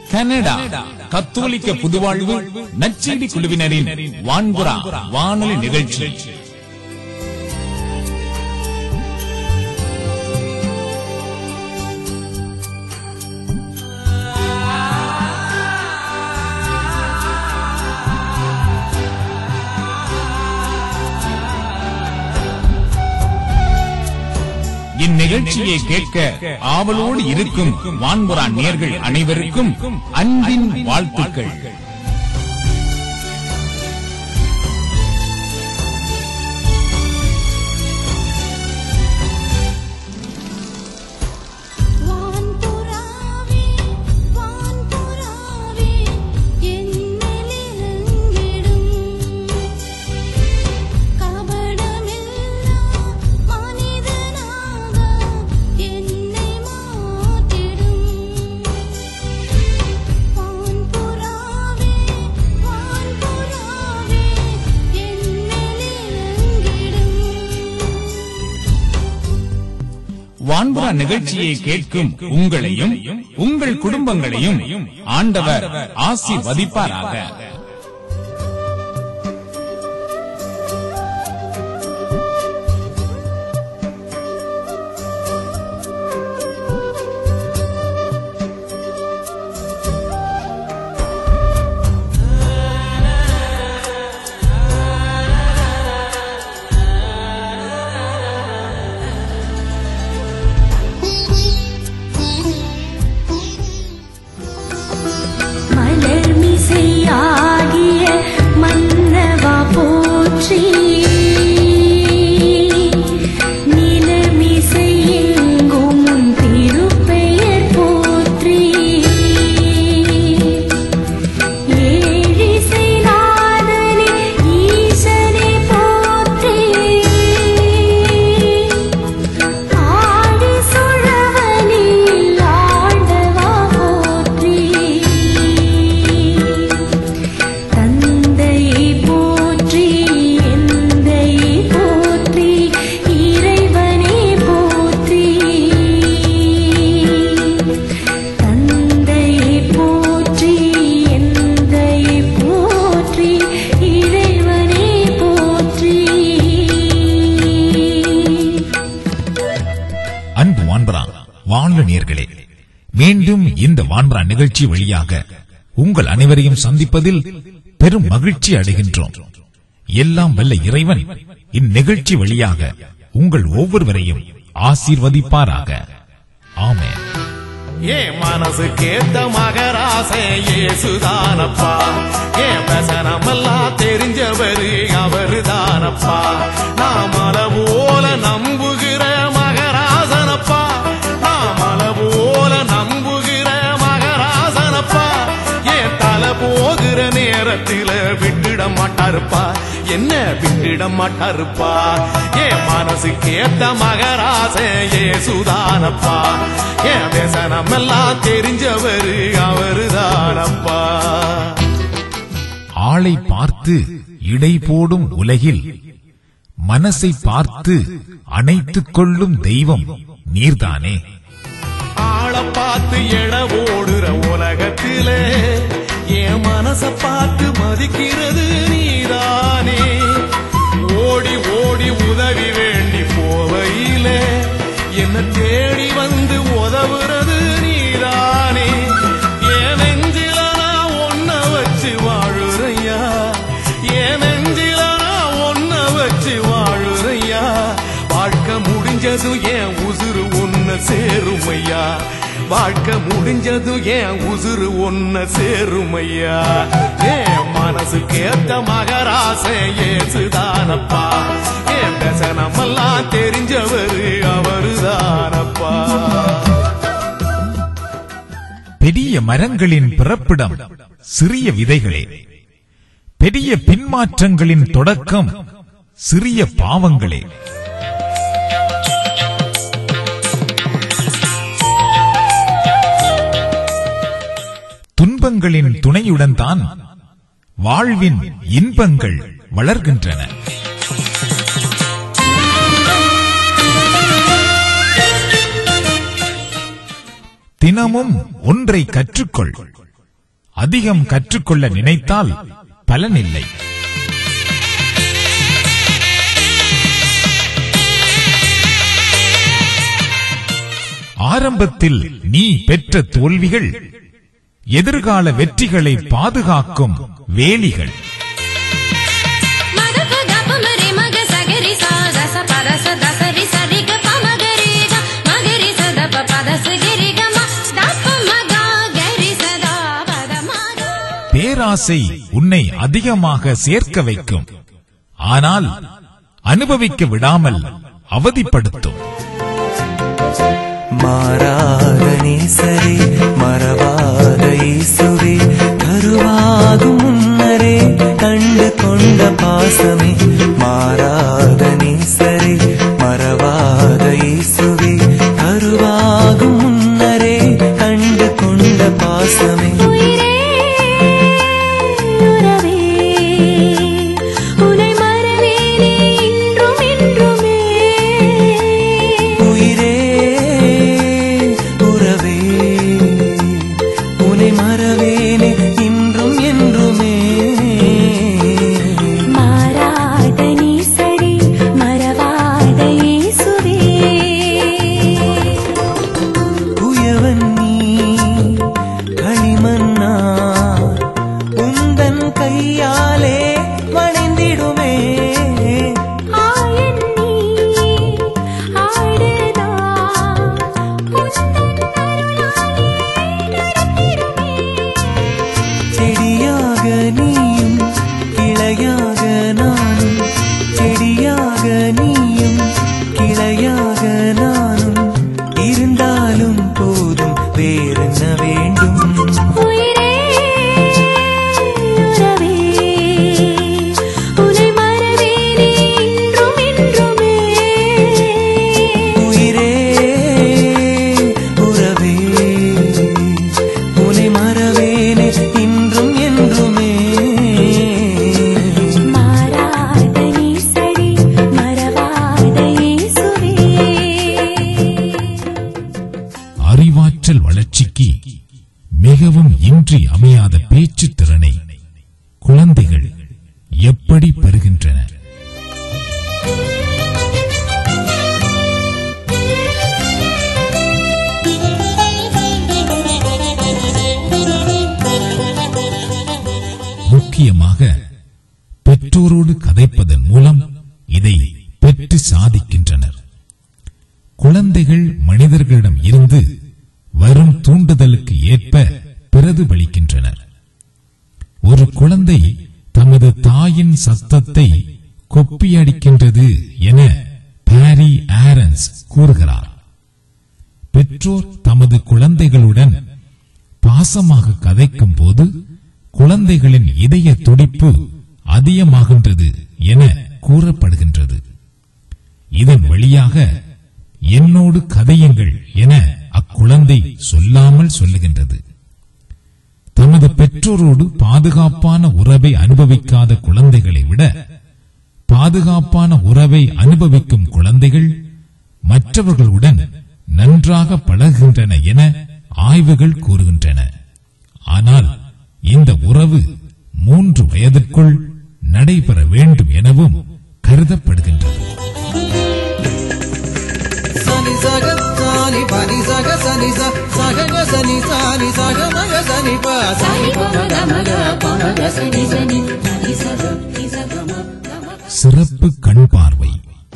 Canada கத்தோலிக்க புதுவாழ்வு நச்செடி குழுவினரின் வான்புறா வானொலி நிகழ்ச்சி இந்நிகழ்ச்சியை கேட்க ஆவலோடு இருக்கும் வான்புறா நேர்கள் அனைவருக்கும் அன்பின் வாழ்த்துக்கள் வான்புறாவே வான்புறாவே என்னிலிருங்கிடும் கபடமில்லா மனிதனாக என்னை மாற்றிடும் வான்புறாவே வான்புறாவே என்னிலிருங்கிடும் வான்புறா நிகழ்ச்சியை கேட்கும் உங்களையும் உங்கள் குடும்பங்களையும் ஆண்டவர் ஆசீர்வதிப்பாராக மலர்மிசையாகிய மன்னவா போற்றி நிலமிசை எங்கும் உன் திருப்பெயர் போற்றி ஏழிசை நாதனே ஈசனே போற்றி ஆடி சுழவனில் ஆண்டவா போற்றி தந்தையை போற்றி எந்தையை போற்றி இறைவனே போற்றி தந்தையை போற்றி எந்தையை போற்றி இறைவனே போற்றி அன்பு வான்பரா வாழ்க நேர்களே மீண்டும் இந்த வான்பரா நிகழ்ச்சி வழியாக உங்கள் அனைவரையும் சந்திப்பதில் பெரும் மகிழ்ச்சி அடைகின்றோம் எல்லாம் வல்ல இறைவன் இந்நிகழ்ச்சி வழியாக உங்கள் ஒவ்வொருவரையும் ஆசீர்வதிப்பாராக ஆமென் என் மனசுக்கேத்த மகராசே ஏசுதானப்பா என் பெசனமெல்லாம் தெரிஞ்சவரு அவருதானப்பா நான் மலை போல நம்புகிற மகராசனப்பா நான் மலை போல நம்புகிற மகராசனப்பா என் தலை போகிற நேரத்தில விட்டுட மாட்டாருப்பா என்ன விட்டுட மாட்டாருப்பா என் மனசுக்கேத்த மகராசே ஏசுதானப்பா என் தேசனமெல்லாம் தெரிஞ்சவரு அவருதானப்பா ஆளை பார்த்து இடை போடும் உலகில் மனசை பார்த்து அணைத்துக் கொள்ளும் தெய்வம் நீர்தானே ஆளை பார்த்து எழ ஓடுற உலகத்திலே என் மனச பார்த்து மதிக்கிறது நீதானே ஓடி ஓடி உதவி வேண்டி போவையிலே என்ன தேடி வந்து உதவுறது நீதானே என் நெஞ்சில நான் ஒன்ன வச்சு வாழுறையா என் நெஞ்சில நான் ஒன்ன வச்சு வாழுறையா வாழ்க்கை முடிஞ்சதும் என் உசுறு ஒன்ன சேருமையா வாழ்க்கை முடிஞ்சதும் என் உசுறு ஒன்ன சேருமையா என் மனசுக்கு ஏத்த மகராசை ஏசுதானப்பா என் பெசனமெல்லாம் தெரிஞ்சவரு அவருதானப்பா பெரிய மரங்களின் பிறப்பிடம் சிறிய விதைகளே பெரிய பின்மாற்றங்களின் தொடக்கம் சிறிய பாவங்களே துன்பங்களின் துணையுடன் தான் வாழ்வின் இன்பங்கள் வளர்கின்றன தினமும் ஒன்றை கற்றுக்கொள் அதிகம் கற்றுக்கொள்ள நினைத்தால் பலனில்லை ஆரம்பத்தில் நீ பெற்ற தோல்விகள் எதிர்கால வெற்றிகளை பாதுகாக்கும் வேலிகள் మగ గప మరే మగ సగరి సా రస పరస దసరి సరి గ ప మగరి గ మగరి సద ప పద సగిరి గ మ దప మగ గరి సదా పద మగ பேராசை உன்னை அதிகமாக சேர்க்க வைக்கும் ஆனால் அனுபவிக்க விடாமல் அவதிப்படுத்தும் மாறாத நேசரே மறவாத இயேசுவே கருவாகும் முன்னரே கண்டு கொண்ட பாசமே மாறாத நேசரே மறவாத இயேசுவே கருவாகும் முன்னரே கண்டு கொண்ட பாசமே உயிரே உறவே உனை மறவேனே இன்றும் என்றுமே உயிரே உறவே உனை மறவேனே இன்றும் என்றுமே மாறாத நீ சரி மறவாத இயேசுவே உயவன் நீ களிமண்ணா உந்தன் கையாலே வணைந்திடுமே ஆயன் நீ ஆடுதா உந்தன் அருளாலே நடத்திடுமே செடியாக நீயும் கிளையாக நானும் செடியாக நீயும் கிளையாக நானும் இருந்தாலும் போதும் வேறென்ன வேண்டும் உயிரே உறவே உனை மறவேனே இன்றும் என்றுமே உயிரே உறவே உனை மறவேனே இன்றும் என்றுமே மாறாத நீ சரி மறவாத இயேசுவே அறிவாற்றல் வளர்ச்சிக்கு மிகவும் இன்றி அமையாத பேச்சு திறனை குழந்தைகள் எப்படி பெறுகின்றன முக்கியமாக பெற்றோரோடு கதைப்பதன் மூலம் இதை பெற்று சாதிக்கின்றனர் குழந்தைகள் மனிதர்களிடம் இருந்து வரும் தூண்டுதலுக்கு ஏற்ப பிரதிபலிக்கின்றனர் ஒரு குழந்தை தமது தாயின் சத்தத்தை கொப்பியடிக்கின்றது என பாரி ஆரன்ஸ் கூறுகிறார் பெற்றோர் தமது குழந்தைகளுடன் பாசமாக கதைக்கும் போது குழந்தைகளின் இதய துடிப்பு அதிகமாகின்றது என கூறப்படுகின்றது இதன் வழியாக என்னோடு கதையுங்கள் என அக்குழந்தை சொல்லாமல் சொல்லுகின்றது தமது பெற்றோரோடு பாதுகாப்பான உறவை அனுபவிக்காத குழந்தைகளை விட பாதுகாப்பான உறவை அனுபவிக்கும் குழந்தைகள் மற்றவர்களுடன் நன்றாக பழகுகின்றன என ஆய்வுகள் கூறுகின்றன ஆனால் இந்த உறவு மூன்று வயதிற்குள் நடைபெற வேண்டும் எனவும் கருதப்படுகின்றது சனி சக சானி பனி சக சனி ச சக சனி சானி சக மக சனி ப சனி ப மக மக ப மக சனி சனி சனி சக நி சக ம க ம சிறப்பு கண் பார்வை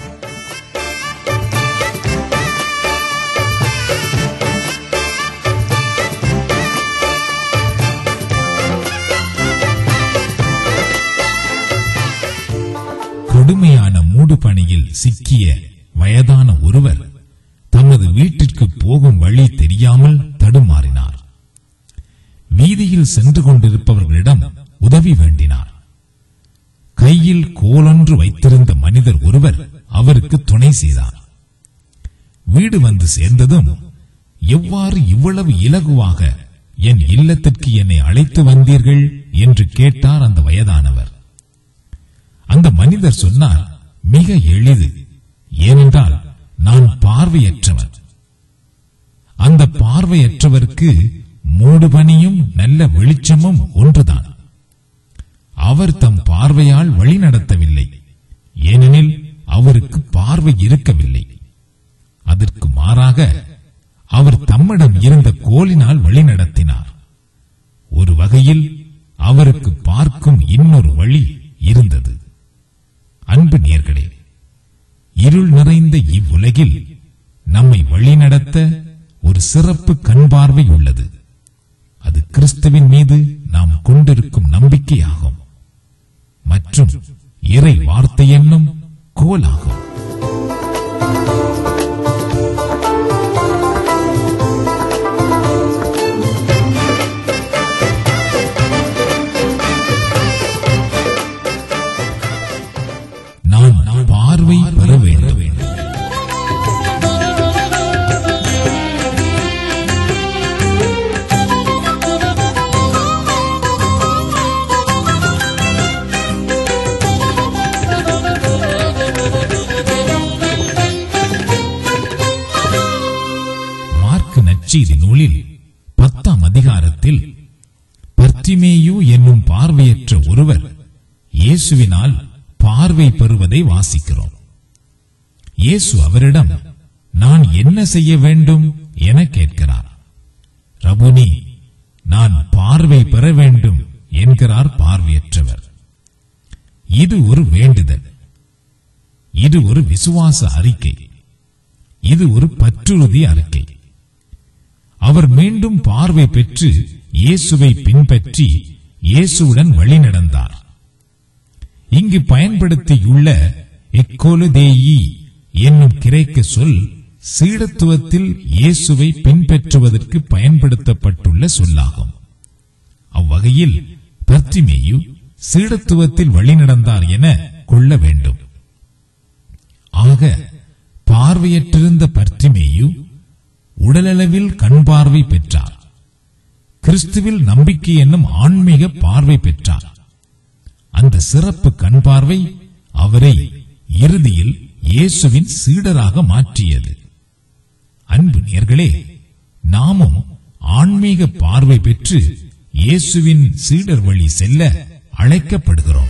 கொடுமையான மூடுபனியில் சிக்கிய வயதான ஒருவர் தமது வீட்டிற்கு போகும் வழி தெரியாமல் தடுமாறினார் வீதியில் சென்று கொண்டிருப்பவர்களிடம் உதவி வேண்டினார் கையில் கோலொன்று வைத்திருந்த மனிதர் ஒருவர் அவருக்கு துணை செய்தார் வீடு வந்து சேர்ந்ததும் எவ்வாறு இவ்வளவு இலகுவாக என் இல்லத்திற்கு என்னை அழைத்து வந்தீர்கள் என்று கேட்டார் அந்த வயதானவர் அந்த மனிதர் சொன்னார் மிக எளிது ஏனென்றால் நான் பார்வையற்றவன் அந்த பார்வையற்றவருக்கு மூடுபனியும் நல்ல வெளிச்சமும் ஒன்றுதான் அவர் தம் பார்வையால் வழி நடத்தவில்லை ஏனெனில் அவருக்கு பார்வை இருக்கவில்லை அதற்கு மாறாக அவர் தம்மிடம் இருந்த கோலினால் வழி நடத்தினார் ஒரு வகையில் அவருக்கு பார்க்கும் இன்னொரு வழி இருந்தது அன்பு நேர்களே இருள் நிறைந்த இவ்வுலகில் நம்மை வழிநடத்த ஒரு சிறப்பு கண் பார்வை உள்ளது அது கிறிஸ்துவின் மீது நாம் கொண்டிருக்கும் நம்பிக்கையாகும் மற்றும் இறை வார்த்தை என்னும் கோலாகும் நான் பார்வை பெற வேண்டும் மார்க்கு நற்செய்தி நூலில் பத்தாம் அதிகாரத்தில் பர்த்திமேயு என்னும் பார்வையற்ற ஒருவர் இயேசுவினால் பார்வை பெறுவதை வாசிக்கிறோம் இயேசு அவரிடம் நான் என்ன செய்ய வேண்டும் என கேட்கிறார் ரபுனி நான் பார்வை பெற வேண்டும் என்கிறார் பார்வையற்றவர் இது ஒரு வேண்டுதல் இது ஒரு விசுவாச அறிக்கை இது ஒரு பற்றுறுதி அறிக்கை அவர் மீண்டும் பார்வை பெற்று இயேசுவை பின்பற்றி இயேசுவுடன் வழி நடந்தார் இங்கு பயன்படுத்தியுள்ள எக்கோலுதேயி என்னும் கிரேக்க சொல் சீடத்துவத்தில் இயேசுவை பின்பற்றுவதற்கு பயன்படுத்தப்பட்டுள்ள சொல்லாகும் அவ்வகையில் பர்த்திமேயு சீடத்துவத்தில் வழிநடந்தார் என கொள்ள வேண்டும் ஆக பார்வையற்றிருந்த பர்த்திமேயு உடலளவில் கண் பார்வை பெற்றார் கிறிஸ்துவில் நம்பிக்கை என்னும் ஆன்மீக பார்வை பெற்றார் அந்த சிறப்பு கண் பார்வை அவரை இறுதியில் இயேசுவின் சீடராக மாற்றியது அன்பு நேர்களே நாமும் ஆன்மீக பார்வை பெற்று இயேசுவின் சீடர் வழி செல்ல அழைக்கப்படுகிறோம்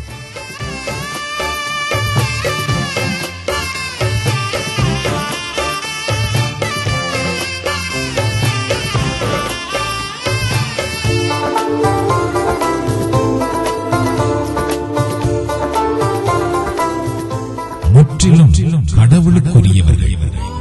முற்றிலும் கடவுளுக்குரியவர்கள்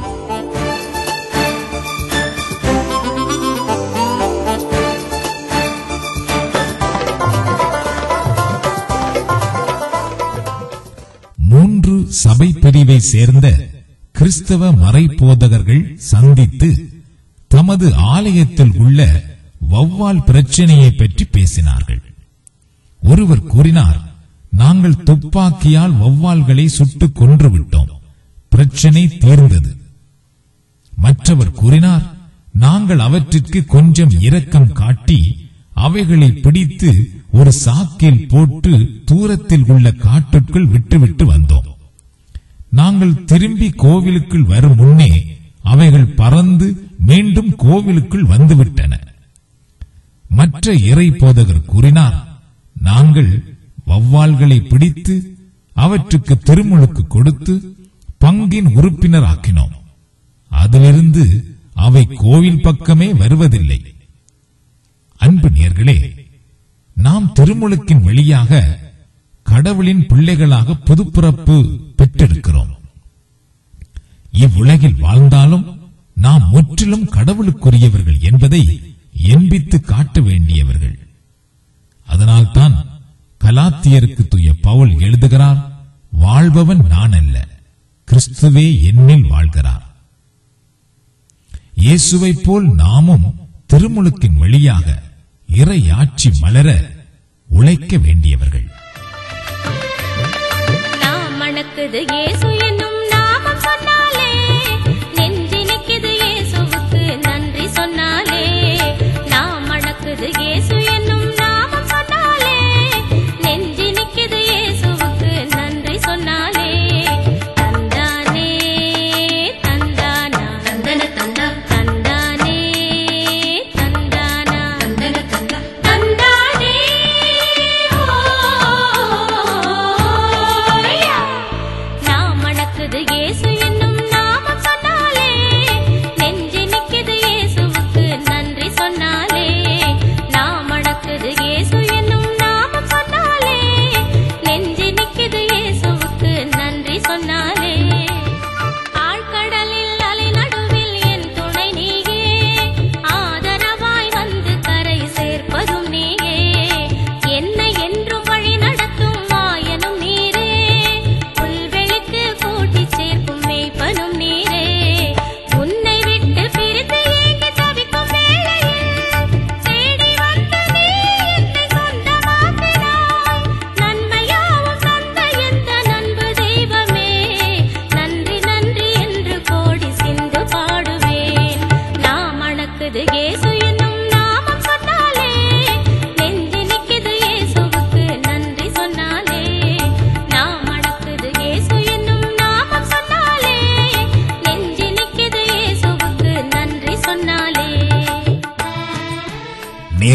மூன்று சபை பிரிவை சேர்ந்த கிறிஸ்தவ மறைபோதகர்கள் சந்தித்து தமது ஆலயத்தில் உள்ள வௌவால் பிரச்சனையை பற்றி பேசினார்கள் ஒருவர் கூறினார் நாங்கள் துப்பாக்கியால் வௌவால்களை சுட்டுக் கொன்று விட்டோம் பிரச்சனை தீர்ந்தது மற்றவர் கூறினார் நாங்கள் அவற்றிற்கு கொஞ்சம் இரக்கம் காட்டி அவைகளை பிடித்து ஒரு சாக்கில் போட்டு தூரத்தில் உள்ள காட்டுக்குள் விட்டுவிட்டு வந்தோம் நாங்கள் திரும்பி கோவிலுக்குள் வரும் முன்னே அவைகள் பறந்து மீண்டும் கோவிலுக்குள் வந்துவிட்டன மற்ற இறை போதகர் கூறினார் நாங்கள் வௌவால்களை பிடித்து அவற்றுக்கு திருமுழுக்கு கொடுத்து பங்கின் உறுப்பினராக்கினோம் அதிலிருந்து அவை கோவில் பக்கமே வருவதில்லை அன்பு நேர்களே நாம் திருமுழுக்கின் வழியாக கடவுளின் பிள்ளைகளாக புதுப்பிறப்பு பெற்றிருக்கிறோம் இவ்வுலகில் வாழ்ந்தாலும் நாம் முற்றிலும் கடவுளுக்குரியவர்கள் என்பதை எண்பித்து காட்ட வேண்டியவர்கள் அதனால்தான் கலாத்தியருக்கு தூய பவுல் எழுதுகிறார் வாழ்பவன் நான் அல்ல கிறிஸ்துவே என்னில் வாழ்கிறார் இயேசுவைப் போல் நாமும் திருமுழுக்கின் வழியாக இறை ஆட்சி மலர உழைக்க வேண்டியவர்கள் நாம் மணக்குது இயேசு என்னும் நாமம் சொன்னாலே நெஞ்சினிக்குது இயேசுவுக்கு நன்றி சொன்னாலே நாம் மணக்குது இயேசு என்னும் நாமம் சொன்னாலே நெஞ்சினிக்குது இயேசுவுக்கு நன்றி சொன்னாலே தந்தானே தந்தானா தந்தன தந்தா தந்தானே தந்தானா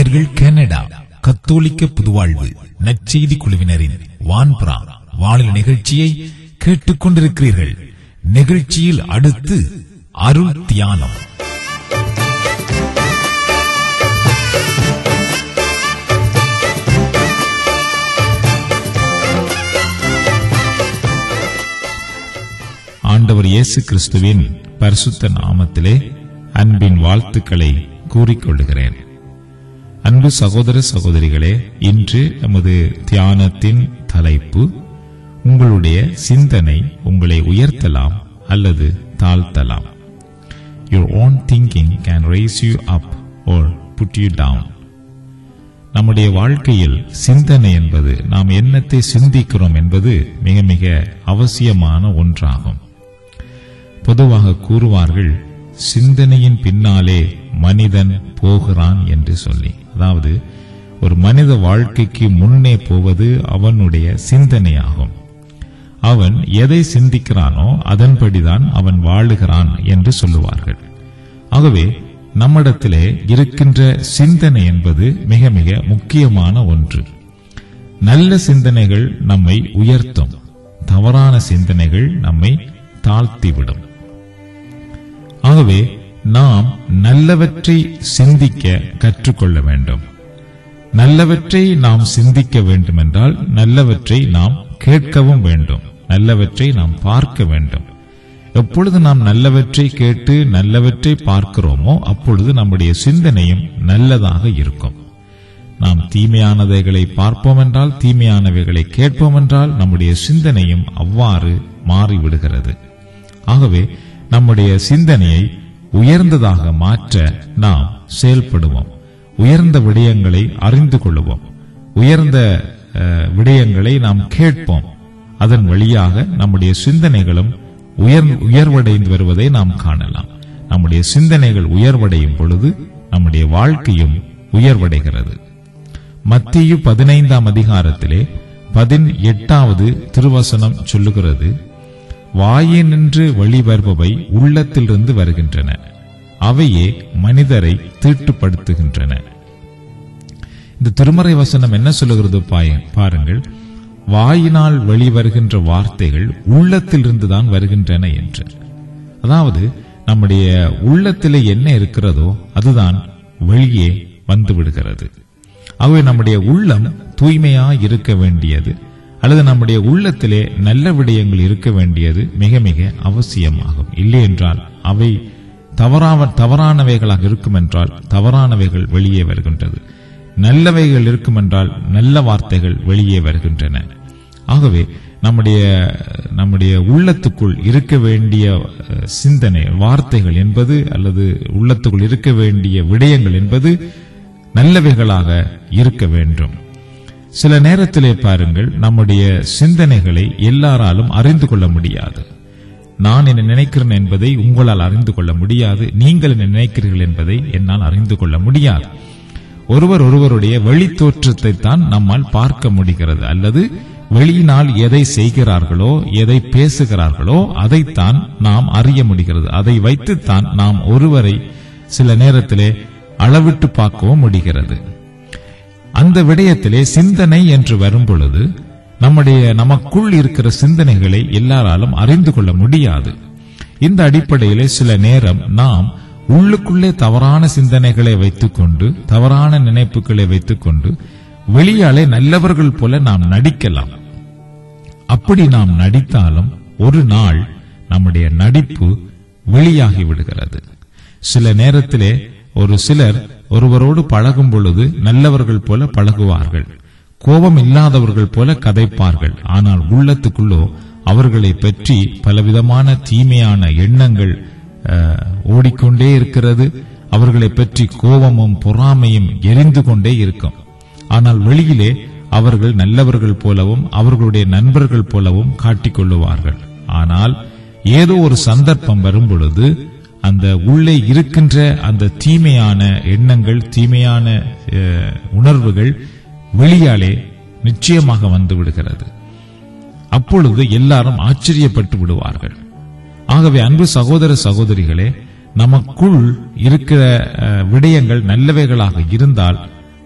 நேர்கள் கனடா கத்தோலிக்க புதுவாழ்வு நற்செய்தி குழுவினரின் வான்புறா வானிலை நிகழ்ச்சியை கேட்டுக்கொண்டிருக்கிறீர்கள் நிகழ்ச்சியில் அடுத்து அருள் தியானம் ஆண்டவர் இயேசு கிறிஸ்துவின் பரிசுத்த நாமத்திலே அன்பின் வாழ்த்துக்களை கூறிக்கொள்கிறேன் அன்பு சகோதர சகோதரிகளே இன்று நமது தியானத்தின் தலைப்பு உங்களுடைய சிந்தனை உங்களை உயர்த்தலாம் அல்லது தாழ்த்தலாம் your own thinking can raise you up or put you down நம்முடைய வாழ்க்கையில் சிந்தனை என்பது நாம் என்னத்தை சிந்திக்கிறோம் என்பது மிக மிக அவசியமான ஒன்றாகும் பொதுவாக கூறுவார்கள் சிந்தனையின் பின்னாலே மனிதன் போகிறான் என்று சொல்லி அதாவது ஒரு மனித வாழ்க்கைக்கு முன்னே போவது அவனுடைய சிந்தனையாகும் அவன் எதை சிந்திக்கிறானோ அதன்படிதான் அவன் வாழுகிறான் என்று சொல்லுவார்கள் ஆகவே நம்மிடத்திலே இருக்கின்ற சிந்தனை என்பது மிக மிக முக்கியமான ஒன்று நல்ல சிந்தனைகள் நம்மை உயர்த்தும் தவறான சிந்தனைகள் நம்மை தாழ்த்திவிடும் ஆகவே நாம் நல்லவற்றை சிந்திக்க கற்றுக்கொள்ள வேண்டும் நல்லவற்றை நாம் சிந்திக்க வேண்டுமென்றால் நல்லவற்றை நாம் கேட்கவும் வேண்டும் நல்லவற்றை நாம் பார்க்க வேண்டும் எப்பொழுது நாம் நல்லவற்றை கேட்டு நல்லவற்றை பார்க்கிறோமோ அப்பொழுது நம்முடைய சிந்தனையும் நல்லதாக இருக்கும் நாம் தீமையானவைகளை பார்ப்போம் என்றால் தீமையானவைகளை கேட்போம் என்றால் நம்முடைய சிந்தனையும் அவ்வாறு மாறிவிடுகிறது ஆகவே நம்முடைய சிந்தனையை உயர்ந்ததாக மாற்ற நாம் செயல்படுவோம் உயர்ந்த விடயங்களை அறிந்து கொள்வோம் உயர்ந்த அஹ், விடயங்களை நாம் கேட்போம் அதன் வழியாக நம்முடைய சிந்தனைகளும் உயர் உயர்வடைந்து வருவதை நாம் காணலாம் நம்முடைய சிந்தனைகள் உயர்வடையும் பொழுது நம்முடைய வாழ்க்கையும் உயர்வடைகிறது மத்திய பதினைந்தாம் அதிகாரத்திலே பதினெட்டாவது திருவசனம் சொல்லுகிறது வாயினின்று வெளிவருபவை உள்ளத்திலிருந்து வருகின்றன அவையே மனிதரை தீட்டுப்படுத்துகின்றன இந்த திருமறை வசனம் என்ன சொல்லுகிறது பாய- பாருங்கள் வாயினால் வெளிவருகின்ற வார்த்தைகள் உள்ளத்திலிருந்து தான் வருகின்றன என்று அதாவது நம்முடைய உள்ளத்திலே என்ன இருக்கிறதோ அதுதான் வெளியே வந்து விடுகிறது ஆகவே நம்முடைய உள்ளம் தூய்மையா இருக்க வேண்டியது அல்லது நம்முடைய உள்ளத்திலே நல்ல விடயங்கள் இருக்க வேண்டியது மிக மிக அவசியமாகும் இல்லை என்றால் அவை தவறாவ தவறானவைகளாக இருக்கும் என்றால் தவறானவைகள் வெளியே வருகின்றது நல்லவைகள் இருக்கும் என்றால் நல்ல வார்த்தைகள் வெளியே வருகின்றன ஆகவே நம்முடைய நம்முடைய உள்ளத்துக்குள் இருக்க வேண்டிய அஹ், சிந்தனை வார்த்தைகள் என்பது அல்லது உள்ளத்துக்குள் இருக்க வேண்டிய விடயங்கள் என்பது நல்லவைகளாக இருக்க வேண்டும் சில நேரத்திலே பாருங்கள் நம்முடைய சிந்தனைகளை எல்லாராலும் அறிந்து கொள்ள முடியாது நான் என்ன நினைக்கிறேன் என்பதை உங்களால் அறிந்து கொள்ள முடியாது நீங்கள் என்ன நினைக்கிறீர்கள் என்பதை என்னால் அறிந்து கொள்ள முடியாது ஒருவர் ஒருவருடைய வெளித்தோற்றத்தை தான் நம்மால் பார்க்க முடிகிறது அல்லது வெளியினால் எதை செய்கிறார்களோ எதை பேசுகிறார்களோ அதைத்தான் நாம் அறிய முடிகிறது அதை வைத்துத்தான் நாம் ஒருவரை சில நேரத்திலே அளவிட்டு பார்க்கவும் முடிகிறது அந்த விடயத்திலே சிந்தனை என்று வரும் பொழுது நம்முடைய நமக்குள் இருக்கிற சிந்தனைகளை எல்லாராலும் அறிந்து கொள்ள முடியாது இந்த அடிப்படையிலே சில நேரம் நாம் உள்ளுக்குள்ளே தவறான சிந்தனைகளை வைத்துக்கொண்டு தவறான நினைப்புகளை வைத்துக்கொண்டு வெளியாலே நல்லவர்கள் போல நாம் நடிக்கலாம் அப்படி நாம் நடித்தாலும் ஒரு நாள் நம்முடைய நடிப்பு வெளியாகி விடுகிறது சில நேரத்திலே ஒரு சிலர் ஒருவரோடு பழகும் பொழுது நல்லவர்கள் போல பழகுவார்கள் கோபம் இல்லாதவர்கள் போல கதைப்பார்கள் ஆனால் உள்ளத்துக்குள்ளோ அவர்களை பற்றி பலவிதமான தீமையான எண்ணங்கள் அஹ், ஓடிக்கொண்டே இருக்கிறது அவர்களை பற்றி கோபமும் பொறாமையும் எரிந்து கொண்டே இருக்கும் ஆனால் வெளியிலே அவர்கள் நல்லவர்கள் போலவும் அவர்களுடைய நண்பர்கள் போலவும் காட்டிக்கொள்ளுவார்கள் ஆனால் ஏதோ ஒரு சந்தர்ப்பம் வரும் பொழுது அந்த உள்ளே இருக்கின்ற அந்த தீமையான எண்ணங்கள் தீமையான அஹ், உணர்வுகள் வெளியாலே நிச்சயமாக வந்து விடுகிறது அப்பொழுது எல்லாரும் ஆச்சரியப்பட்டு விடுவார்கள் ஆகவே அன்பு சகோதர சகோதரிகளே நமக்குள் இருக்கிற அஹ், விடயங்கள் நல்லவைகளாக இருந்தால்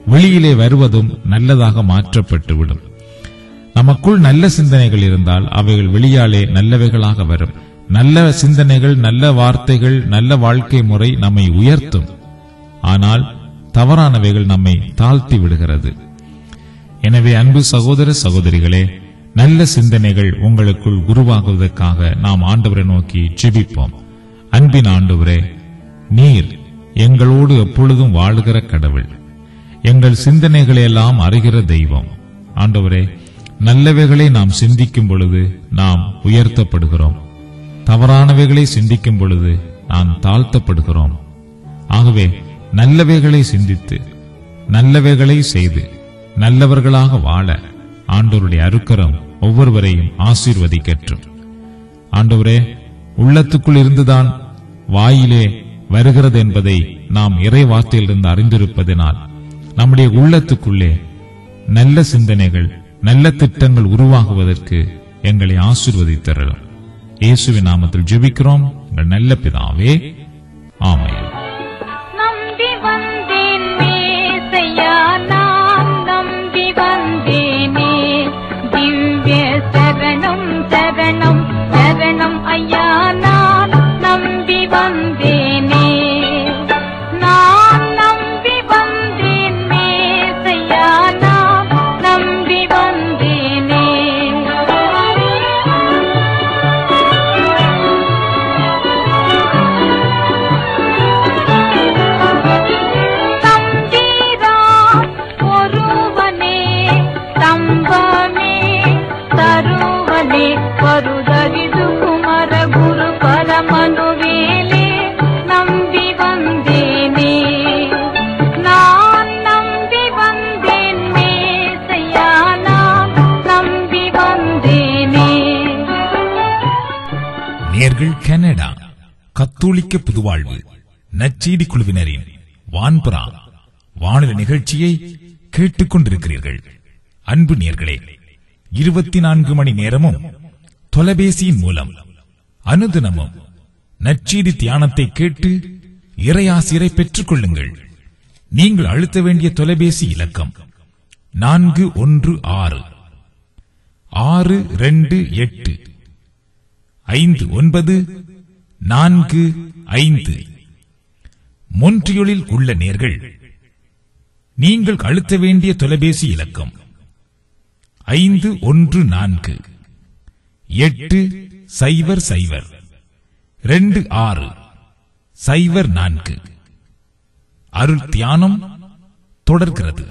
வெளியிலே வருவதும் நல்லதாக மாற்றப்பட்டுவிடும் நமக்குள் நல்ல சிந்தனைகள் இருந்தால் அவைகள் வெளியாலே நல்லவைகளாக வரும் நல்ல சிந்தனைகள் நல்ல வார்த்தைகள் நல்ல வாழ்க்கை முறை நம்மை உயர்த்தும் ஆனால் தவறானவைகள் நம்மை தாழ்த்தி விடுகிறது எனவே அன்பு சகோதர சகோதரிகளே நல்ல சிந்தனைகள் உங்களுக்குள் உருவாகுவதற்காக நாம் ஆண்டவரை நோக்கி ஜெபிப்போம் அன்பின் ஆண்டவரே நீர் எங்களோடு எப்பொழுதும் வாழுகிற கடவுள் எங்கள் சிந்தனைகளை எல்லாம் அறிகிற தெய்வம் ஆண்டவரே நல்லவைகளை நாம் சிந்திக்கும் பொழுது நாம் உயர்த்தப்படுகிறோம் தவறானவைகளை சிந்திக்கும் பொழுது நாம் தாழ்த்தப்படுகிறோம் ஆகவே நல்லவைகளை சிந்தித்து நல்லவைகளை செய்து நல்லவர்களாக வாழ ஆண்டவருடைய அருக்கரம் ஒவ்வொருவரையும் ஆசீர்வதிக்கற்றும் ஆண்டவரே உள்ளத்துக்குள் இருந்துதான் வாயிலே வருகிறது என்பதை நாம் இறை வார்த்தையிலிருந்து அறிந்திருப்பதனால் நம்முடைய உள்ளத்துக்குள்ளே நல்ல சிந்தனைகள் நல்ல திட்டங்கள் உருவாகுவதற்கு எங்களை ஆசீர்வதித்தரலும் இயேசுவின் நாமத்தில் ஜெபிக்கிறோம் எங்கள் நல்ல பிதாவே ஆமென் நம்பி வந்தேன் மேசையா நான் நம்பி வந்தேனே திவ்ய சரணம் சரணம் சரணம் ஐயா நான் நம்பி வந்தேனே நான் நம்பி வந்தேன் மேசையா நான் நம்பி வந்தேனே தம்பீரான் ஒருவனே தம்பமே தருவனே பருதரிது குமர குரு பரமனுவேலே நம்பி வந்தேனே நான் நம்பி வந்தேன் மேசையா நான் நம்பி வந்தேனே நேர்கள் கனடா கத்தோலிக்க புதுவாழ்வு நச்செய்தி குழுவினரின் வான்புறா வானொலி நிகழ்ச்சியை கேட்டுக்கொண்டிருக்கிறீர்கள் அன்பு நேர்களே இருபத்தி நான்கு மணி நேரமும் தொலைபேசியின் மூலம் அனுதினமும் நற்செய்தி தியானத்தை கேட்டு இறையாசிரை பெற்றுக் கொள்ளுங்கள் நீங்கள் அழுத்த வேண்டிய தொலைபேசி இலக்கம் நான்கு ஒன்று ஆறு ஆறு ரெண்டு எட்டு ஐந்து ஒன்பது நான்கு ஐந்து மொன்றியொலில் உள்ள நேர்கள் நீங்கள் அழுத்த வேண்டிய தொலைபேசி இலக்கம் ஐந்து ஒன்று நான்கு எட்டு சைவர் சைவர் ரெண்டு ஆறு சைவர் நான்கு அருள் தியானம் தொடர்கிறது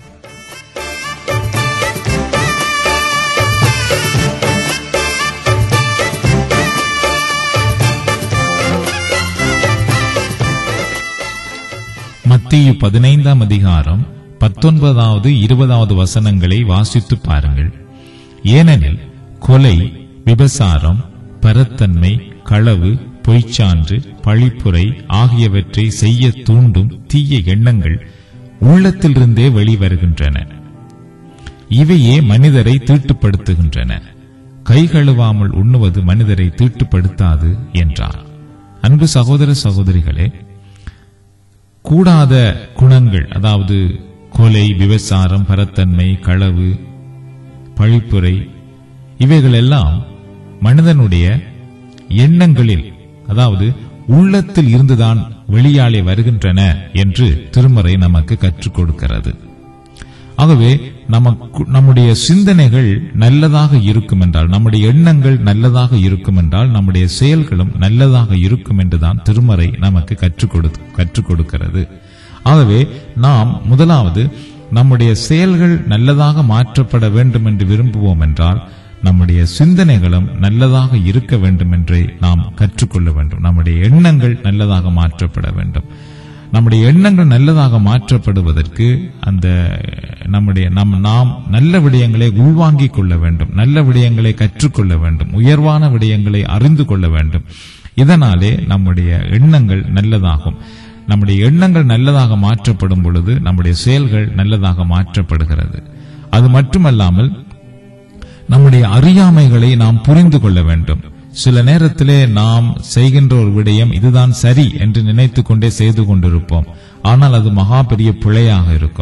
மத்திய பதினைந்தாம் அதிகாரம் பத்தொன்பதாவது இருபதாவது வசனங்களை வாசித்து பாருங்கள் ஏனெனில் கொலை விபசாரம் பரத்தன்மை களவு பொய்ச்சான்று பழிப்புரை ஆகியவற்றை செய்ய தூண்டும் தீய எண்ணங்கள் உள்ளத்திலிருந்தே வெளிவருகின்றன இவையே மனிதரை தீட்டுப்படுத்துகின்றன கை கழுவாமல் உண்ணுவது மனிதரை தீட்டுப்படுத்தாது என்றார் அன்பு சகோதர சகோதரிகளே கூடாத குணங்கள் அதாவது கொலை விபசாரம் பரத்தன்மை களவு பழிப்புரை இவைகள் எல்லாம் மனிதனுடைய எண்ணங்களில் அதாவது உள்ளத்தில் இருந்துதான் வெளியாலே வருகின்றன என்று திருமறை நமக்கு கற்றுக் கொடுக்கிறது ஆகவே நமக்கு நம்முடைய சிந்தனைகள் நல்லதாக இருக்கும் என்றால் நம்முடைய எண்ணங்கள் நல்லதாக இருக்கும் என்றால் நம்முடைய செயல்களும் நல்லதாக இருக்கும் என்றுதான் திருமறை நமக்கு கற்றுக் கொடு கற்றுக் கொடுக்கிறது ஆகவே நாம் முதலாவது நம்முடைய செயல்கள் நல்லதாக மாற்றப்பட வேண்டும் என்று விரும்புவோம் என்றால் நம்முடைய சிந்தனைகளும் நல்லதாக இருக்க வேண்டும் என்றே நாம் கற்றுக்கொள்ள வேண்டும் நம்முடைய எண்ணங்கள் நல்லதாக மாற்றப்பட வேண்டும் நம்முடைய எண்ணங்கள் நல்லதாக மாற்றப்படுவதற்கு அந்த நம்முடைய நம் நாம் நல்ல விடயங்களை உள்வாங்கிக் கொள்ள வேண்டும் நல்ல விடயங்களை கற்றுக்கொள்ள வேண்டும் உயர்வான விடயங்களை அறிந்து கொள்ள வேண்டும் இதனாலே நம்முடைய எண்ணங்கள் நல்லதாகும் நம்முடைய எண்ணங்கள் நல்லதாக மாற்றப்படும் பொழுது நம்முடைய செயல்கள் நல்லதாக மாற்றப்படுகிறது அது மட்டுமல்லாமல் நம்முடைய அறியாமைகளை நாம் புரிந்து கொள்ள வேண்டும் சில நேரத்திலே நாம் செய்கின்ற ஒரு விடயம் இதுதான் சரி என்று நினைத்துக் கொண்டே செய்து கொண்டிருப்போம் ஆனால் அது மகா பெரிய பிழையாக இருக்கும்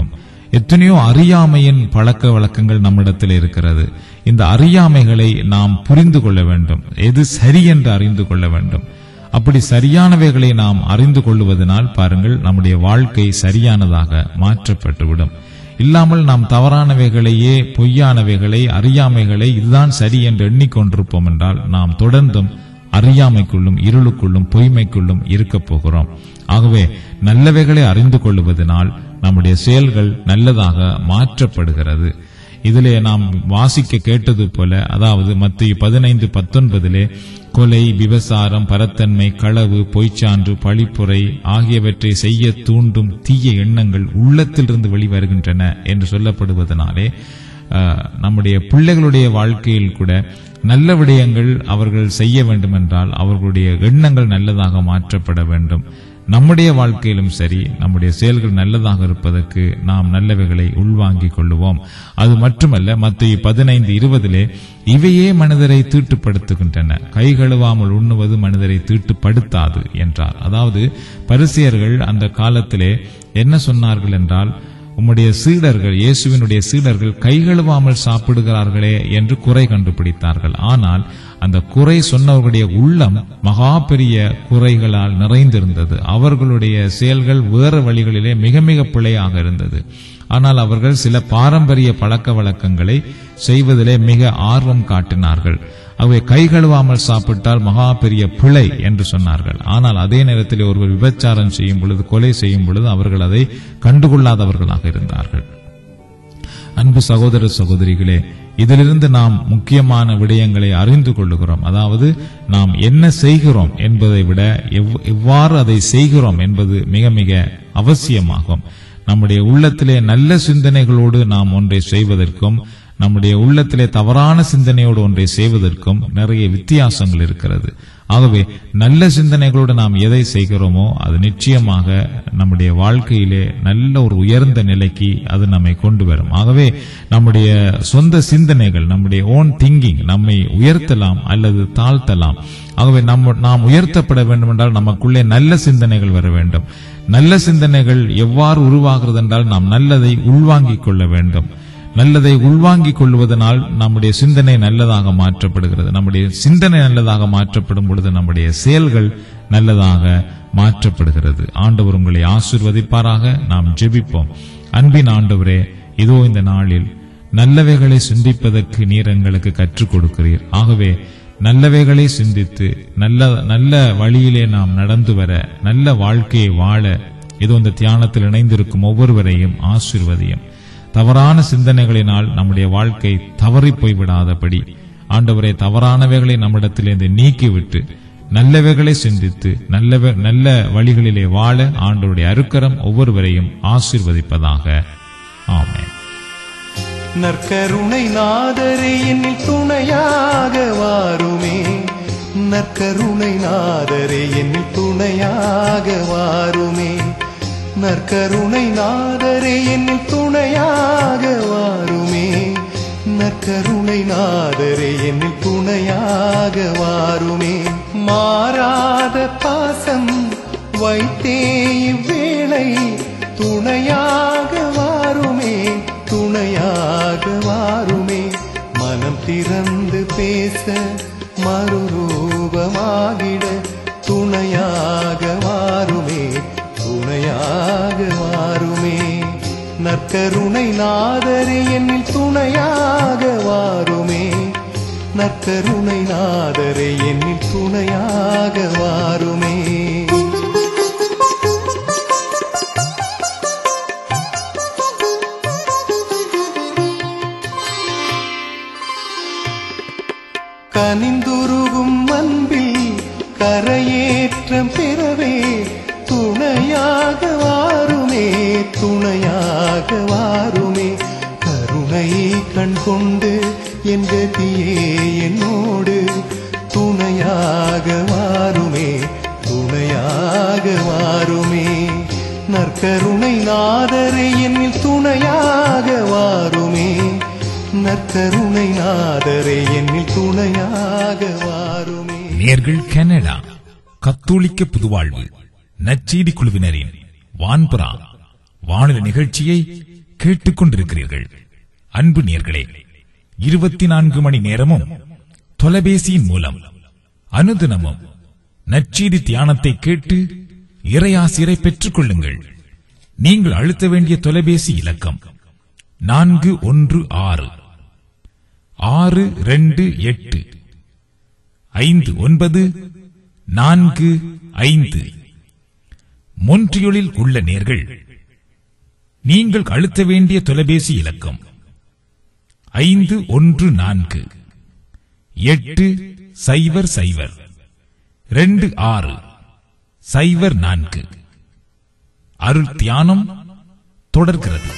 எத்தனையோ அறியாமையின் பழக்க வழக்கங்கள் நம்மிடத்தில் இருக்கிறது இந்த அறியாமைகளை நாம் புரிந்து கொள்ள வேண்டும் எது சரி என்று அறிந்து கொள்ள வேண்டும் அப்படி சரியானவைகளை நாம் அறிந்து கொள்வதனால் பாருங்கள் நம்முடைய வாழ்க்கை சரியானதாக மாற்றப்பட்டுவிடும் இல்லாமல் நாம் தவறானவைகளையே பொய்யானவைகளை அறியாமைகளை இதுதான் சரி என்று எண்ணிக்கொண்டிருப்போம் என்றால் நாம் தொடர்ந்தும் அறியாமைக்குள்ளும் இருளுக்குள்ளும் பொய்மைக்குள்ளும் இருக்கப் போகிறோம் ஆகவே நல்லவைகளை அறிந்து கொள்வதனால் நம்முடைய செயல்கள் நல்லதாக மாற்றப்படுகிறது இதிலே நாம் வாசிக்க கேட்டது போல அதாவது மத்திய பதினைந்து பத்தொன்பதிலே கொலை விபசாரம் பரத்தன்மை களவு பொய்ச்சான்று பழிப்புரை ஆகியவற்றை செய்ய தூண்டும் தீய எண்ணங்கள் உள்ளத்திலிருந்து வெளிவருகின்றன என்று சொல்லப்படுவதனாலே அஹ், நம்முடைய பிள்ளைகளுடைய வாழ்க்கையில் கூட நல்ல விடயங்கள் அவர்கள் செய்ய வேண்டும் என்றால் அவர்களுடைய எண்ணங்கள் நல்லதாக மாற்றப்பட வேண்டும் நம்முடைய வாழ்க்கையிலும் சரி நம்முடைய செயல்கள் நல்லதாக இருப்பதற்கு நாம் நல்லவைகளை உள்வாங்கிக் கொள்ளுவோம் அது மட்டுமல்ல மத்திய பதினைந்து இருபதிலே இவையே மனிதரை தீட்டுப்படுத்துகின்றன கை கழுவாமல் உண்ணுவது மனிதரை தீட்டுப்படுத்தாது என்றார் அதாவது பரிசியர்கள் அந்த காலத்திலே என்ன சொன்னார்கள் என்றால் உம்முடைய சீடர்கள் இயேசுவினுடைய சீடர்கள் கை கழுவாமல் சாப்பிடுகிறார்களே என்று குறை கண்டுபிடித்தார்கள் ஆனால் அந்த குறை சொன்னவர்களுடைய உள்ளம் மகா பெரிய குறைகளால் நிறைந்திருந்தது அவர்களுடைய செயல்கள் வேறு வழிகளிலே மிக மிக பிழையாக இருந்தது ஆனால் அவர்கள் சில பாரம்பரிய பழக்க வழக்கங்களை செய்வதிலே மிக ஆர்வம் காட்டினார்கள் அவை கை கழுவாமல் சாப்பிட்டால் மகா பெரிய பிழை என்று சொன்னார்கள் ஆனால் அதே நேரத்தில் ஒருவர் விபச்சாரம் செய்யும் பொழுது கொலை செய்யும் பொழுது அவர்கள் அதை கண்டுகொள்ளாதவர்களாக இருந்தார்கள் அன்பு சகோதர சகோதரிகளே இதிலிருந்து நாம் முக்கியமான விடயங்களை அறிந்து கொள்ளுகிறோம் அதாவது நாம் என்ன செய்கிறோம் என்பதை விட எவ்- எவ்வாறு அதை செய்கிறோம் என்பது மிக மிக அவசியமாகும் நம்முடைய உள்ளத்திலே நல்ல சிந்தனைகளோடு நாம் ஒன்றை செய்வதற்கும் நம்முடைய உள்ளத்திலே தவறான சிந்தனையோடு ஒன்றை செய்வதற்கும் நிறைய வித்தியாசங்கள் இருக்கிறது ஆகவே நல்ல சிந்தனைகளோடு நாம் எதை செய்கிறோமோ அது நிச்சயமாக நம்முடைய வாழ்க்கையிலே நல்ல ஒரு உயர்ந்த நிலைக்கு அது நம்மை கொண்டு வரும் ஆகவே நம்முடைய சொந்த சிந்தனைகள் நம்முடைய ஓன் திங்கிங் நம்மை உயர்த்தலாம் அல்லது தாழ்த்தலாம் ஆகவே நம்ம நாம் உயர்த்தப்பட வேண்டும் என்றால் நமக்குள்ளே நல்ல சிந்தனைகள் வர வேண்டும் நல்ல சிந்தனைகள் எவ்வாறு உருவாகிறது என்றால் நாம் நல்லதை உள்வாங்கிக் கொள்ள வேண்டும் நல்லதை உள்வாங்கிக் கொள்வதனால் நம்முடைய சிந்தனை நல்லதாக மாற்றப்படுகிறது நம்முடைய சிந்தனை நல்லதாக மாற்றப்படும் பொழுது நம்முடைய செயல்கள் நல்லதாக மாற்றப்படுகிறது ஆண்டவர் உங்களை ஆசிர்வதிப்பாராக நாம் ஜெபிப்போம் அன்பின் ஆண்டவரே இதோ இந்த நாளில் நல்லவைகளை சிந்திப்பதற்கு நீர் எங்களுக்கு கற்றுக் கொடுக்கிறீர் ஆகவே நல்லவைகளை சிந்தித்து நல்ல நல்ல வழியிலே நாம் நடந்து வர நல்ல வாழ்க்கையை வாழ இதோ இந்த தியானத்தில் இணைந்திருக்கும் ஒவ்வொருவரையும் ஆசிர்வதியும் தவறான சிந்தனைகளினால் நம்முடைய வாழ்க்கை தவறி போய்விடாதபடி ஆண்டவரே தவறானவைகளை நம்மிடத்திலிருந்து நீக்கிவிட்டு நல்லவைகளை சிந்தித்து நல்ல நல்ல வழிகளிலே வாழ ஆண்டவருடைய அருக்கரம் ஒவ்வொருவரையும் ஆசீர்வதிப்பதாக ஆமென் நற்கருணை நாதரே என்னில் துணையாக வாருமே நற்கருணை நாதரே என்னில் துணையாக வாருமே நற்கருணை நாதரே என்னில் துணையாக வாருமே நற்கருணை நாதரே என்னில் துணையாக வாருமே மாறாத பாசம் வைத்தே இவ்வேளை துணையாக வாருமே துணையாக வாருமே மனம் திறந்து பேச மறுரூபமாகிட துணையாக வாருமே துணையாக வாருமே நற்கருணை நாதரே என்னில் துணையாக வாருமே நற்கருணை நாதரே என்னில் துணையாக வாருமே கனிந்துருகும் அன்பில் கரையேற்றம் பெறவே துணையாக வாருமே துணையாக வாருமே கருணை கண் கொண்டு என் கதியே என்னோடு துணையாக வாருமே துணையாக வாருமே நற்கருணை நாதரே என்னில் துணையாக வாருமே நற்கருணை நாதரே என்னில் துணையாக வாருமே நேர்கள் கனடா கத்தோலிக்க புதுவாழ்வு நச்செய்தி குழுவினரின் வான்புறா வானொலி நிகழ்ச்சியை கேட்டுக்கொண்டிருக்கிறீர்கள் அன்பு நேர்களே இருபத்தி நான்கு மணி நேரமும் தொலைபேசியின் மூலம் அனுதினமும் நற்செய்தி தியானத்தை கேட்டு இறையாசிரை பெற்றுக் கொள்ளுங்கள் நீங்கள் அழுத்த வேண்டிய தொலைபேசி இலக்கம் நான்கு ஒன்று ஆறு ஆறு ரெண்டு எட்டு ஐந்து ஒன்பது நான்கு ஐந்து மொன்றியொலில் உள்ள நேர்கள் நீங்கள் அழுத்த வேண்டிய தொலைபேசி இலக்கம் ஐந்து ஒன்று நான்கு எட்டு சைபர் சைபர் ரெண்டு ஆறு சைபர் நான்கு அருள் தியானம் தொடர்கிறது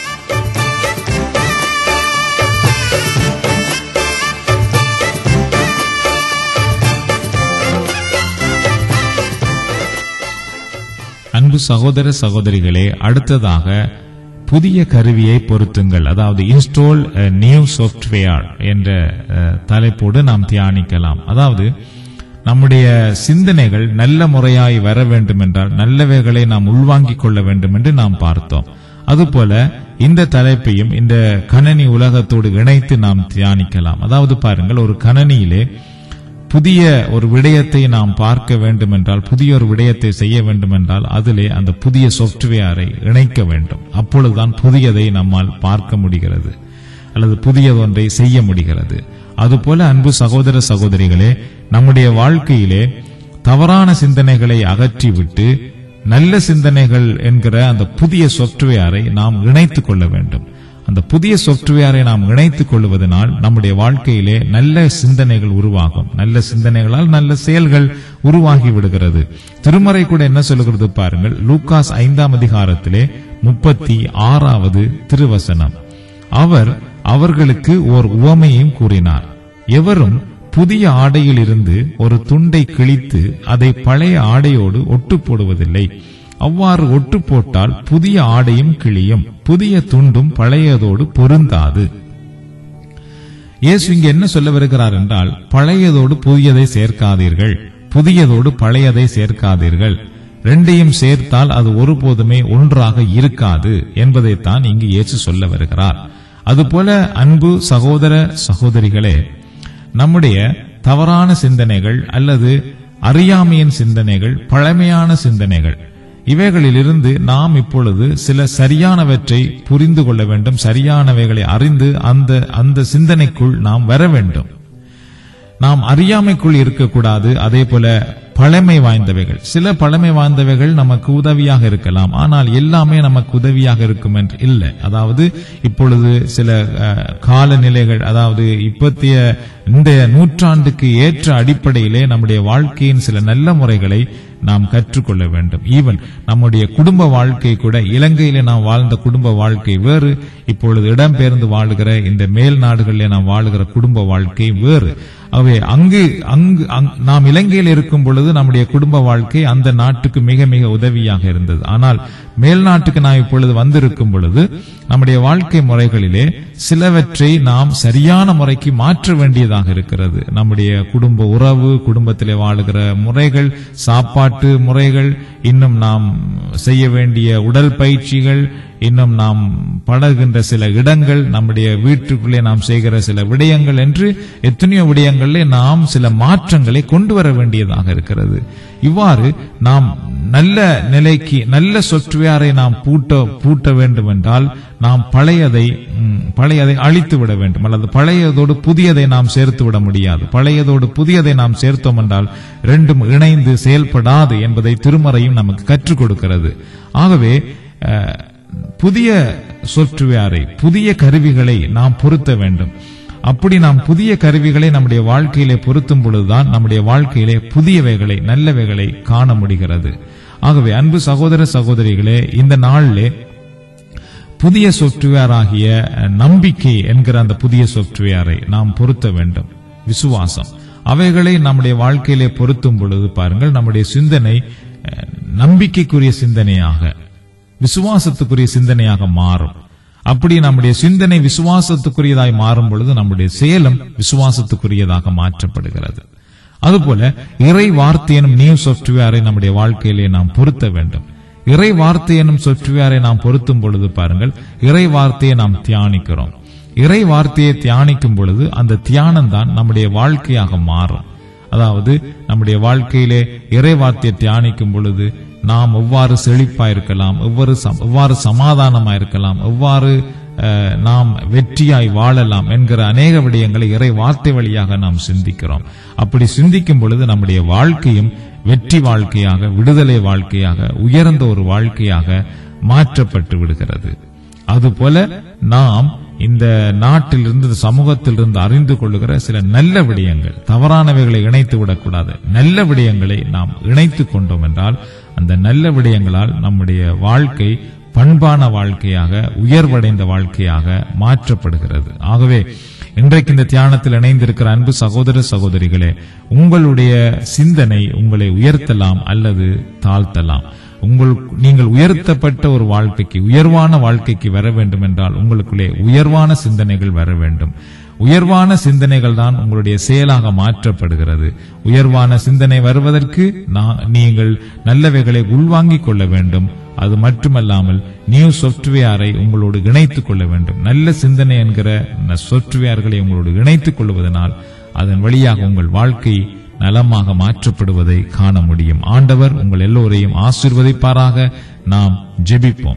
அன்பு சகோதர சகோதரிகளே அடுத்ததாக புதிய கருவியை பொருத்துங்கள் அதாவது இன்ஸ்டால் நியூ சாஃப்ட்வேர் என்ற அஹ், தலைப்போடு நாம் தியானிக்கலாம் அதாவது நம்முடைய சிந்தனைகள் நல்ல முறையாய் வர வேண்டும் என்றால் நல்லவைகளை நாம் உள்வாங்கிக் கொள்ள வேண்டும் என்று நாம் பார்த்தோம் அதுபோல இந்த தலைப்பையும் இந்த கணனி உலகத்தோடு இணைத்து நாம் தியானிக்கலாம் அதாவது பாருங்கள் ஒரு கணனியிலே புதிய ஒரு விடயத்தை நாம் பார்க்க வேண்டும் என்றால் புதிய ஒரு விடயத்தை செய்ய வேண்டும் என்றால் அதிலே அந்த புதிய சாஃப்ட்வேரை இணைக்க வேண்டும் அப்பொழுதுதான் புதியதை நம்மால் பார்க்க முடிகிறது அல்லது புதிய ஒன்றை செய்ய முடிகிறது அதுபோல அன்பு சகோதர சகோதரிகளே நம்முடைய வாழ்க்கையிலே தவறான சிந்தனைகளை அகற்றிவிட்டு நல்ல சிந்தனைகள் என்கிற அந்த புதிய சாஃப்ட்வேரை நாம் இணைத்துக் கொள்ள வேண்டும் அந்த புதிய சாஃப்ட்வேரை நாம் இணைத்துக் கொள்வதனால் நம்முடைய வாழ்க்கையிலே நல்ல சிந்தனைகள் உருவாகும் நல்ல சிந்தனைகளால் நல்ல செயல்கள் உருவாகி விடுகிறது திருமறை கூட என்ன சொல்லுகிறது பாருங்கள் லூக்காஸ் ஐந்தாம் அதிகாரத்திலே முப்பத்தி ஆறாவது திருவசனம் அவர் அவர்களுக்கு ஓர் உவமையும் கூறினார் எவரும் புதிய ஆடையில் இருந்து ஒரு துண்டை கிழித்து அதை பழைய ஆடையோடு ஒட்டு போடுவதில்லை அவ்வாறு ஒட்டு போட்டால் புதிய ஆடையும் கிழியும் புதிய துண்டும் பழையதோடு பொருந்தாது இயேசு இங்க என்ன சொல்ல வருகிறார் என்றால் பழையதோடு புதியதை சேர்க்காதீர்கள் புதியதோடு பழையதை சேர்க்காதீர்கள் ரெண்டையும் சேர்த்தால் அது ஒருபோதுமே ஒன்றாக இருக்காது என்பதைத்தான் இங்கு இயேசு சொல்ல வருகிறார் அதுபோல அன்பு சகோதர சகோதரிகளே நம்முடைய தவறான சிந்தனைகள் அல்லது அறியாமையின் சிந்தனைகள் பழமையான சிந்தனைகள் இவைகளிலிருந்து நாம் இப்பொழுது சில சரியானவற்றை புரிந்து கொள்ள வேண்டும் சரியானவைகளை அறிந்து அந்த அந்த சிந்தனைக்குள் நாம் வர வேண்டும் நாம் அறியாமைக்குள் இருக்கக்கூடாது அதே போல பழமை வாய்ந்தவைகள் சில பழமை வாய்ந்தவைகள் நமக்கு உதவியாக இருக்கலாம் ஆனால் எல்லாமே நமக்கு உதவியாக இருக்கும் என்று இல்லை அதாவது இப்பொழுது சில அஹ், காலநிலைகள் அதாவது இப்பத்திய இந்த நூற்றாண்டுக்கு ஏற்ற அடிப்படையிலே நம்முடைய வாழ்க்கையின் சில நல்ல முறைகளை நாம் கற்றுக்கொள்ள வேண்டும் ஈவன் நம்முடைய குடும்ப வாழ்க்கை கூட இலங்கையிலே நாம் வாழ்ந்த குடும்ப வாழ்க்கை வேறு இப்பொழுது இடம்பெயர்ந்து வாழுகிற இந்த மேல் நாடுகளிலே நாம் வாழுகிற குடும்ப வாழ்க்கை வேறு ஆகவே அங்கு அங்கு அங்- நாம் இலங்கையில் இருக்கும் பொழுது நம்முடைய குடும்ப வாழ்க்கை அந்த நாட்டுக்கு மிக மிக உதவியாக இருந்தது ஆனால் மேல் நாட்டுக்கு நாம் இப்பொழுது வந்திருக்கும் பொழுது நம்முடைய வாழ்க்கை முறைகளிலே சிலவற்றை நாம் சரியான முறைக்கு மாற்ற வேண்டியதாக இருக்கிறது நம்முடைய குடும்ப உறவு குடும்பத்திலே வாழுகிற முறைகள் சாப்பாட்டு முறைகள் இன்னும் நாம் செய்ய வேண்டிய உடல் பயிற்சிகள் இன்னும் நாம் பழகுகின்ற சில இடங்கள் நம்முடைய வீட்டுக்குள்ளே நாம் செய்கிற சில விடயங்கள் என்று எத்தனையோ விடயங்களிலே நாம் சில மாற்றங்களை கொண்டு வர வேண்டியதாக இருக்கிறது இவ்வாறு நாம் நல்ல நிலைக்கு நல்ல சொற்வேரை நாம் பூட்ட பூட்ட வேண்டும் என்றால் நாம் பழையதை ம், பழையதை அழித்து விட வேண்டும் அல்லது பழையதோடு புதியதை நாம் சேர்த்து விட முடியாது பழையதோடு புதியதை நாம் சேர்த்தோம் என்றால் ரெண்டும் இணைந்து செயல்படாது என்பதை திருமறையும் நமக்கு கற்றுக் கொடுக்கிறது ஆகவே அஹ், புதிய சொற்வேரை புதிய கருவிகளை நாம் பொருத்த வேண்டும் அப்படி நாம் புதிய கருவிகளை நம்முடைய வாழ்க்கையிலே பொருத்தும் பொழுதுதான் நம்முடைய வாழ்க்கையிலே புதியவைகளை நல்லவைகளை காண முடிகிறது ஆகவே அன்பு சகோதர சகோதரிகளே இந்த நாளிலே புதிய சாஃப்ட்வேர் ஆகிய அஹ், நம்பிக்கை என்கிற அந்த புதிய சாஃப்ட்வேரை நாம் பொருத்த வேண்டும் விசுவாசம் அவைகளை நம்முடைய வாழ்க்கையிலே பொருத்தும் பொழுது பாருங்கள் நம்முடைய சிந்தனை அஹ், நம்பிக்கைக்குரிய சிந்தனையாக விசுவாசத்துக்குரிய சிந்தனையாக மாறும் அப்படி நம்முடைய சிந்தனை விசுவாசத்துக்குரியதாய் மாறும் பொழுது நம்முடைய செயலும் விசுவாசத்துக்குரியதாக மாற்றப்படுகிறது அதுபோல இறை வார்த்தை எனும் நியூ சாஃப்ட்வேரை நம்முடைய வாழ்க்கையிலே நாம் பொருத்த வேண்டும் இறை வார்த்தை எனும் சொற்றுவாரை நாம் பொருத்தும் பொழுது பாருங்கள் இறை வார்த்தையை நாம் தியானிக்கிறோம் இறை வார்த்தையை தியானிக்கும் பொழுது அந்த தியானம் தான் நம்முடைய வாழ்க்கையாக மாறும் அதாவது நம்முடைய வாழ்க்கையிலே இறை வார்த்தையை தியானிக்கும் பொழுது நாம் எவ்வாறு செழிப்பா இருக்கலாம் எவ்வாறு சம்- எவ்வாறு சமாதானமா இருக்கலாம் எவ்வாறு அஹ், நாம் வெற்றியாய் வாழலாம் என்கிற அநேக விடயங்களை இறை வார்த்தை வழியாக நாம் சிந்திக்கிறோம் அப்படி சிந்திக்கும் பொழுது நம்முடைய வாழ்க்கையும் வெற்றி வாழ்க்கையாக விடுதலை வாழ்க்கையாக உயர்ந்த ஒரு வாழ்க்கையாக மாற்றப்பட்டு விடுகிறது அதுபோல நாம் இந்த நாட்டிலிருந்து இந்த சமூகத்திலிருந்து அறிந்து கொள்ளுகிற சில நல்ல விடயங்கள் தவறானவைகளை இணைத்து விடக்கூடாது நல்ல விடயங்களை நாம் இணைத்து கொண்டோம் என்றால் அந்த நல்ல விடயங்களால் நம்முடைய வாழ்க்கை பண்பான வாழ்க்கையாக உயர்வடைந்த வாழ்க்கையாக மாற்றப்படுகிறது ஆகவே இன்றைக்கு இந்த தியானத்தில் இணைந்திருக்கிற அன்பு சகோதர சகோதரிகளே உங்களுடைய சிந்தனை உங்களை உயர்த்தலாம் அல்லது தாழ்த்தலாம் உங்கள் நீங்கள் உயர்த்தப்பட்ட ஒரு வாழ்க்கைக்கு உயர்வான வாழ்க்கைக்கு வர வேண்டும் என்றால் உங்களுக்குள்ளே உயர்வான சிந்தனைகள் வர வேண்டும் உயர்வான சிந்தனைகள் தான் உங்களுடைய செயலாக மாற்றப்படுகிறது உயர்வான சிந்தனை வருவதற்கு நா- நீங்கள் நல்லவைகளை உள்வாங்கிக் கொள்ள வேண்டும் அது மட்டுமல்லாமல் நியூ சாஃப்ட்வேரை உங்களோடு இணைத்துக் கொள்ள வேண்டும் நல்ல சிந்தனை என்கிற சாஃப்ட்வேர்களை உங்களோடு இணைத்துக் கொள்வதனால் அதன் வழியாக உங்கள் வாழ்க்கை நலமாக மாற்றப்படுவதை காண முடியும் ஆண்டவர் உங்கள் எல்லோரையும் ஆசீர்வதிப்பாராக நாம் ஜெபிப்போம்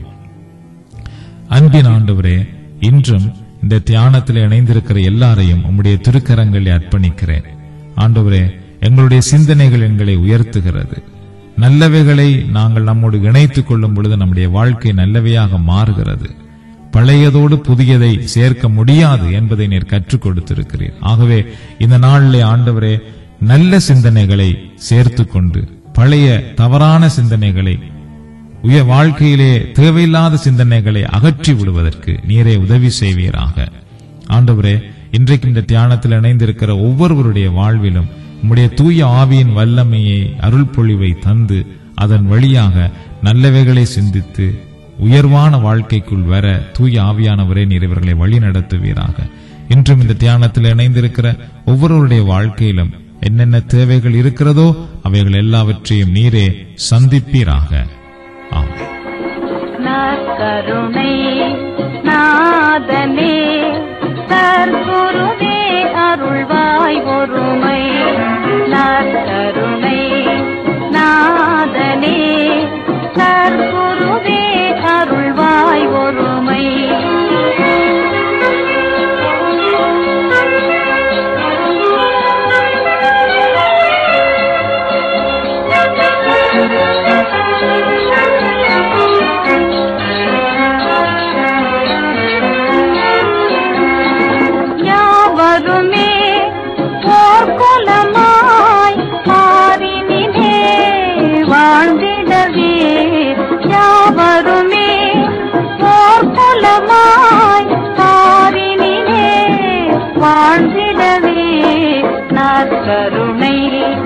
அன்பின் ஆண்டவரே இன்றும் இந்த தியானத்தில் இணைந்திருக்கிற எல்லாரையும் உம்முடைய திருக்கரங்களில் அர்ப்பணிக்கிறேன் ஆண்டவரே எங்களுடைய சிந்தனைகள் எங்களை உயர்த்துகிறது நல்லவைகளை நாங்கள் நம்மோடு இணைத்துக் கொள்ளும் பொழுது நம்முடைய வாழ்க்கை நல்லவையாக மாறுகிறது பழையதோடு புதியதை சேர்க்க முடியாது என்பதை நீர் கற்றுக் கொடுத்திருக்கிறீர் ஆகவே இந்த நாளிலே ஆண்டவரே நல்ல சிந்தனைகளை சேர்த்துக் கொண்டு பழைய தவறான சிந்தனைகளை உயர் வாழ்க்கையிலே தேவையில்லாத சிந்தனைகளை அகற்றி விடுவதற்கு நீரே உதவி செய்வீராக ஆண்டவரே இன்றைக்கு இந்த தியானத்தில் இணைந்திருக்கிற ஒவ்வொருவருடைய வாழ்விலும் உம்முடைய தூய ஆவியின் வல்லமையை அருள் பொழிவை தந்து அதன் வழியாக நல்லவைகளை சிந்தித்து உயர்வான வாழ்க்கைக்குள் வர தூய ஆவியானவரே நீர் இவர்களை வழி நடத்துவீராக இன்றும் இந்த தியானத்தில் இணைந்திருக்கிற ஒவ்வொருவருடைய வாழ்க்கையிலும் என்னென்ன தேவைகள் இருக்கிறதோ அவைகள் எல்லாவற்றையும் நீரே சந்திப்பீராக ஆமென் நற்கருணை நாதனே தற்குருவே அருள்வாய் ஒருமை நற்கருணை நாதனே தற்குருவே அருள்வாய் ஒருமை யாவருமே போர் குலமாய் மாறினிலே வாழ்ந்திடவே யாவருமே போர் குலமாய் மாறினிலே வாழ்ந்திடவே நற்கருணை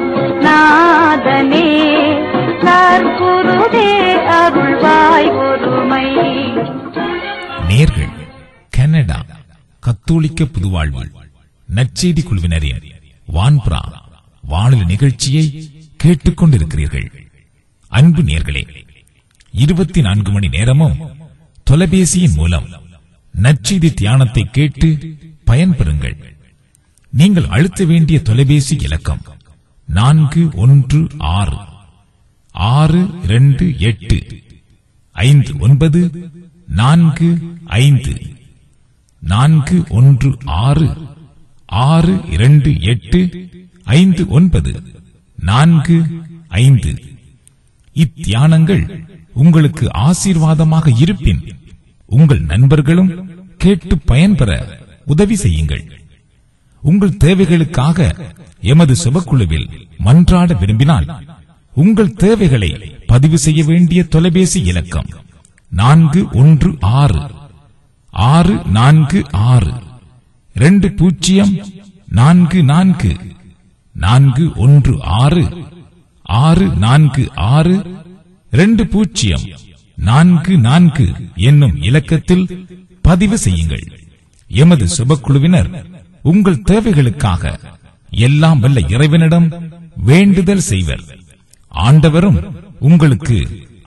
நாதனே நற்குருதே அருள்வாய் ஒருமை நேர்கள் கனடா கத்தோலிக்க புதுவாழ்வு நற்செய்தி குழுவினரின் வான்புரா வானொலி நிகழ்ச்சியை கேட்டுக்கொண்டிருக்கிறீர்கள் அன்பு நேர்களே இருபத்தி நான்கு மணி நேரமும் தொலைபேசியின் மூலம் நற்செய்தி தியானத்தை கேட்டு பயன்பெறுங்கள் நீங்கள் அழுத்த வேண்டிய தொலைபேசி இலக்கம் நான்கு ஒன்று ஆறு ஆறு இரண்டு எட்டு ஐந்து ஒன்பது நான்கு ஐந்து நான்கு ஒன்று ஆறு ஆறு இரண்டு எட்டு ஐந்து ஒன்பது நான்கு ஐந்து இத்தியானங்கள் உங்களுக்கு ஆசீர்வாதமாக இருப்பின் உங்கள் நண்பர்களும் கேட்டு பயன்பெற உதவி செய்யுங்கள் உங்கள் தேவைகளுக்காக எமது சுபக்குழுவில் மன்றாட விரும்பினால் உங்கள் தேவைகளை பதிவு செய்ய வேண்டிய தொலைபேசி இலக்கம் நான்கு ஒன்று ஆறு ஆறு நான்கு ஆறு ரெண்டு பூஜ்ஜியம் நான்கு நான்கு நான்கு ஒன்று ஆறு ஆறு நான்கு ஆறு ரெண்டு பூஜ்ஜியம் நான்கு நான்கு என்னும் இலக்கத்தில் பதிவு செய்யுங்கள் எமது சுபக்குழுவினர் உங்கள் தேவைகளுக்காக எல்லாம் வல்ல இறைவனிடம் வேண்டுதல் செய்வர் ஆண்டவரும் உங்களுக்கு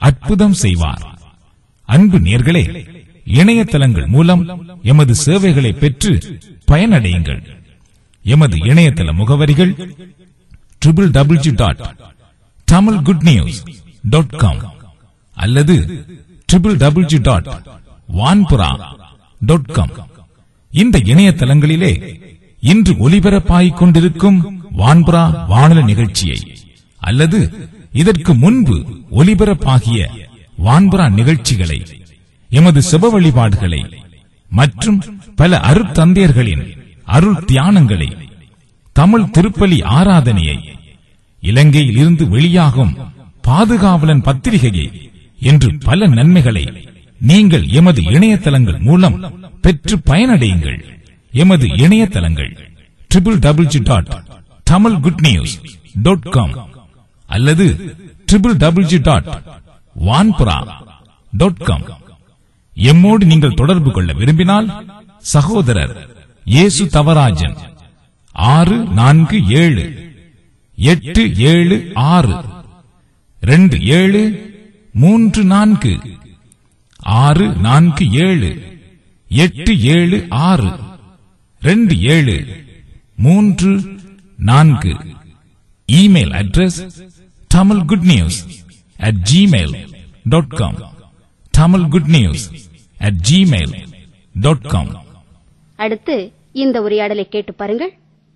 அற்புதம் செய்வார் அன்பு நேர்களே இணையதளங்கள் மூலம் எமது சேவைகளை பெற்று பயனடையுங்கள் எமது இணையதள முகவரிகள் triple W dot Tamil good news dot com அல்லது triple W dot Vanpura dot com இந்த இணையதளங்களிலே இன்று ஒலிபரப்பாகிக் கொண்டிருக்கும் வான்புரா வானொலி நிகழ்ச்சியை அல்லது இதற்கு முன்பு ஒலிபரப்பாகிய வான்புரா நிகழ்ச்சிகளை எமது செப வழிபாடுகளை மற்றும் பல அருட்தந்தையர்களின் அருள் தியானங்களை தமிழ் திருப்பலி ஆராதனையை இலங்கையில் இருந்து வெளியாகும் பாதுகாவலன் பத்திரிகையை என்று பல நன்மைகளை நீங்கள் எமது இணையதளங்கள் மூலம் பெற்று பயனடையுங்கள் எமது இணையதளங்கள் triple W dot Tamil good news dot com அல்லது triple W dot Vanpura dot com எம்மோடு நீங்கள் தொடர்பு கொள்ள விரும்பினால் சகோதரர் இயேசு தவராஜன் ஆறு நான்கு ஏழு எட்டு ஏழு ஆறு ரெண்டு ஏழு மூன்று நான்கு ஆறு நான்கு ஏழு எட்டு ஏழு ஆறு ரெண்டு ஏழு மூன்று நான்கு email address Tamil good news at Gmail dot com Tamil good news at Gmail dot com அடுத்து இந்த உரையாடலை கேட்டு பாருங்கள்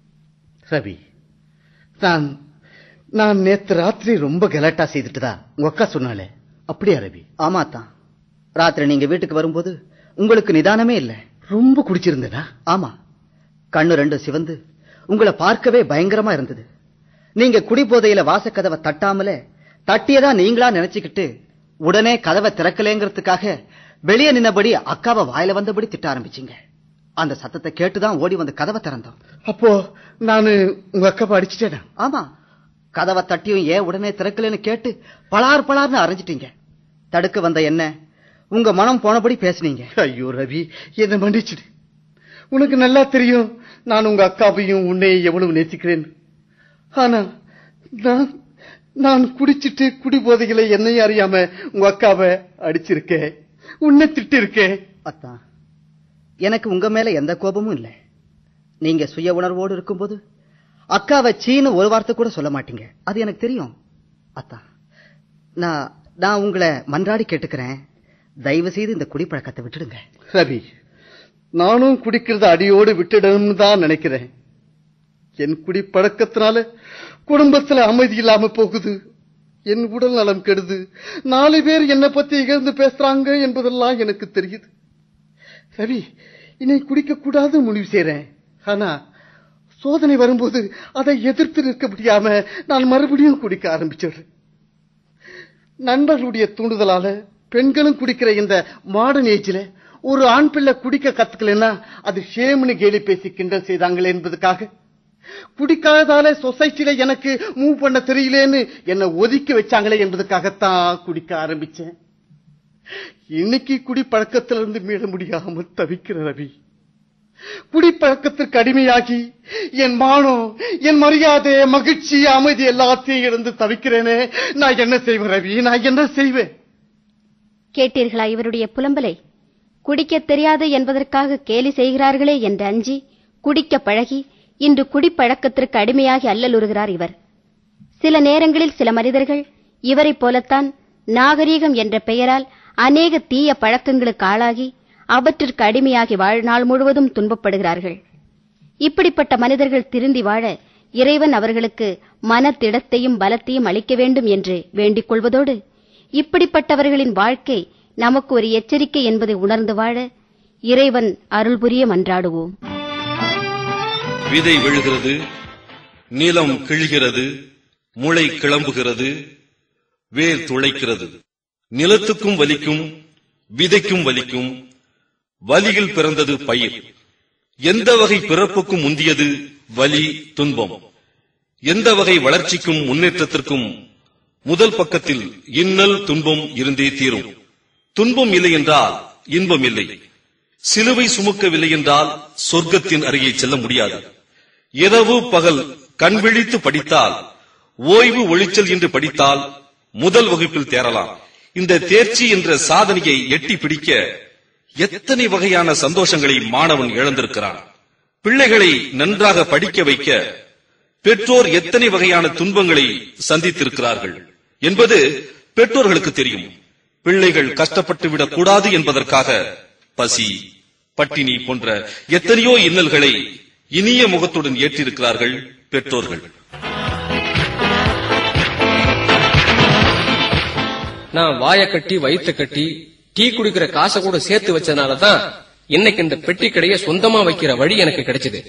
ரவி நான் நான் நேத்து ராத்திரி ரொம்ப கலாட்டா செய்துட்டுதா உங்க அக்கா சொன்னாலே அப்படியா ரவி ஆமா தான் ராத்திரி நீங்க வீட்டுக்கு வரும்போது உங்களுக்கு நிதானமே இல்ல ரொம்ப குடிச்சிருந்ததா ஆமா கண்ணு ரெண்டு சிவந்து உங்களை பார்க்கவே பயங்கரமா இருந்தது நீங்க குடிபோதையில வாசக்கதவை தட்டாமலே தட்டியதா நீங்களா நினைச்சுக்கிட்டு உடனே கதவை திறக்கலேங்கிறதுக்காக வெளியே நின்னபடி அக்காவை வாயில வந்தபடி திட்ட ஆரம்பிச்சீங்க அந்த சத்தத்தை கேட்டுதான் ஓடி வந்து கதவை திறந்தோம் அப்போ நானு உங்க அக்காவை அடிச்சிட்டேன் ஆமா கதவை தட்டியும் ஏன் உடனே திறக்கலன்னு கேட்டு பலார் பலார்னு அரைஞ்சிட்டீங்க தடுக்க வந்த என்ன உங்க மனம் போனபடி பேசுனீங்க ஐயோ ரவி என்ன மன்னிச்சிடு உனக்கு நல்லா தெரியும் நான் உங்க அக்காவையும் உன்னையும் எவ்வளவு நேசிக்கிறேன் ஆனா நான் நான் குடிச்சிட்டு குடி போதைகளை என்னையும் அறியாம உங்க அக்காவை அடிச்சிருக்கேன் உன்னை திட்டு இருக்கேன் அத்தான் எனக்கு உங்க மேல எந்த கோபமும் இல்லை நீங்க சுய உணர்வோடு இருக்கும்போது அக்காவை சீனு ஒரு வார்த்தை கூட சொல்ல மாட்டீங்க அது எனக்கு தெரியும் அத்தா நான் நான் உங்களை மன்றாடி கேட்டுக்கிறேன் தயவு செய்து இந்த குடிப்பழக்கத்தை விட்டுடுங்க ரவி நானும் குடிக்கிறத அடியோடு விட்டுடணும்னு தான் நினைக்கிறேன் என் குடிப்பழக்கத்தினால குடும்பத்துல அமைதி இல்லாம போகுது என் உடல் நலம் கெடுது நாலு பேர் என்னை பத்தி இகழ்ந்து பேசுறாங்க என்பதெல்லாம் எனக்கு தெரியுது ரவி இனி குடிக்க கூடாது முடிவு செய்றேன் ஆனா சோதனை வரும்போது அதை எதிர்த்து நிற்க முடியாம நான் மறுபடியும் குடிக்க ஆரம்பிச்சிடுறேன் நண்பர்களுடைய தூண்டுதலால பெண்களும் குடிக்கிற இந்த மாடர்ன் ஏஜ்ல ஒரு ஆண் பிள்ளை குடிக்க கத்துக்கலன்னா அது ஷேம்னு கேலி பேசி கிண்டல் செய்தாங்களே என்பதுக்காக குடிக்காததால சொசைட்டில எனக்கு மூவ் பண்ண தெரியலேன்னு என்னை ஒதுக்கி வச்சாங்களே என்பதுக்காகத்தான் குடிக்க ஆரம்பிச்சேன் இன்னைக்கு குடிப்பழக்கத்திலிருந்து மீள முடியாமல் தவிக்கிற ரவி குடிப்பழக்கத்திற்கு அடிமையாகி என் மானம் என் மரியாதை மகிழ்ச்சி அமைதி எல்லாத்தையும் இழந்து தவிக்கிறேனே நான் என்ன செய்வேன் ரவி நான் என்ன செய்வேன் கேட்டீர்களா இவருடைய புலம்பலை குடிக்கத் தெரியாது என்பதற்காக கேலி செய்கிறார்களே என்று அஞ்சி குடிக்க பழகி இன்று குடிப்பழக்கத்திற்கு அடிமையாகி அல்லலுறுகிறார் இவர் சில நேரங்களில் சில மனிதர்கள் இவரைப் போலத்தான் நாகரீகம் என்ற பெயரால் அநேக தீய பழக்கங்களுக்கு ஆளாகி அவற்றிற்கு அடிமையாகி வாழ்நாள் முழுவதும் துன்பப்படுகிறார்கள் இப்படிப்பட்ட மனிதர்கள் திருந்தி வாழ இறைவன் அவர்களுக்கு மனத்திடத்தையும் பலத்தையும் அளிக்க வேண்டும் என்று வேண்டிக் கொள்வதோடு இப்படிப்பட்டவர்களின் வாழ்க்கை நமக்கு ஒரு எச்சரிக்கை என்பதை உணர்ந்து வாழ இறைவன் அருள் புரிய மன்றாடுவோம் விதை விழுகிறது நிலம் கிழ்கிறது முளை கிளம்புகிறது வேர் துளைக்கிறது நிலத்துக்கும் வலிக்கும் விதைக்கும் வலிக்கும் வலியில் பிறந்தது பயிர் எந்த வகை பிறப்புக்கும் முந்தியது வலி துன்பம் எந்த வகை வளர்ச்சிக்கும் முன்னேற்றத்திற்கும் முதல் பக்கத்தில் இன்னல் துன்பம் இருந்தே தீரும் துன்பம் இல்லை என்றால் இன்பம் இல்லை சிலுவை சுமக்கவில்லை என்றால் சொர்க்கத்தின் அருகே செல்ல முடியாது இரவு பகல் கண் விழித்து படித்தால் ஓய்வு ஒளிச்சல் என்று படித்தால் முதல் வகுப்பில் தேரலாம் இந்த தேர்ச்சி என்ற சாதனையை எட்டி பிடிக்க எத்தனை வகையான சந்தோஷங்களை மாணவன் இழந்திருக்கிறான் பிள்ளைகளை நன்றாக படிக்க வைக்க பெற்றோர் எத்தனை வகையான துன்பங்களை சந்தித்திருக்கிறார்கள் என்பது பெற்றோர்களுக்கு தெரியும் பிள்ளைகள் கஷ்டப்பட்டு விடக் கூடாது என்பதற்காக பசி பட்டினி போன்ற எத்தனையோ இன்னல்களை இனிய முகத்துடன் ஏற்றிருக்கிறார்கள் பெற்றோர்கள் நான் வாய கட்டி வயிற்ற கட்டி டீ குடிக்கிற காசை கூட சேர்த்து வச்சதுனால தான் இன்னைக்கு இந்த பெட்டி கடையை சொந்தமா வைக்கிற வழி எனக்கு கிடைச்சது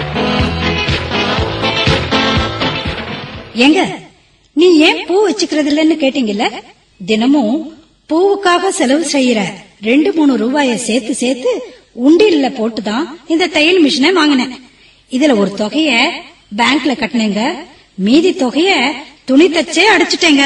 ஏங்க நீ ஏன் பூ வச்சுக்கிறது இல்லன்னு கேட்டீங்கல்ல தினமும் பூவுக்காக செலவு செய்யற ரெண்டு மூணு ரூபாய சேர்த்து சேர்த்து உண்டியல்ல போட்டுதான் இந்த தையல் மிஷினை வாங்கினேன் இதுல ஒரு தொகைய பேங்க்ல கட்டினேங்க மீதி தொகைய துணி தச்சே அடைச்சிட்டேங்க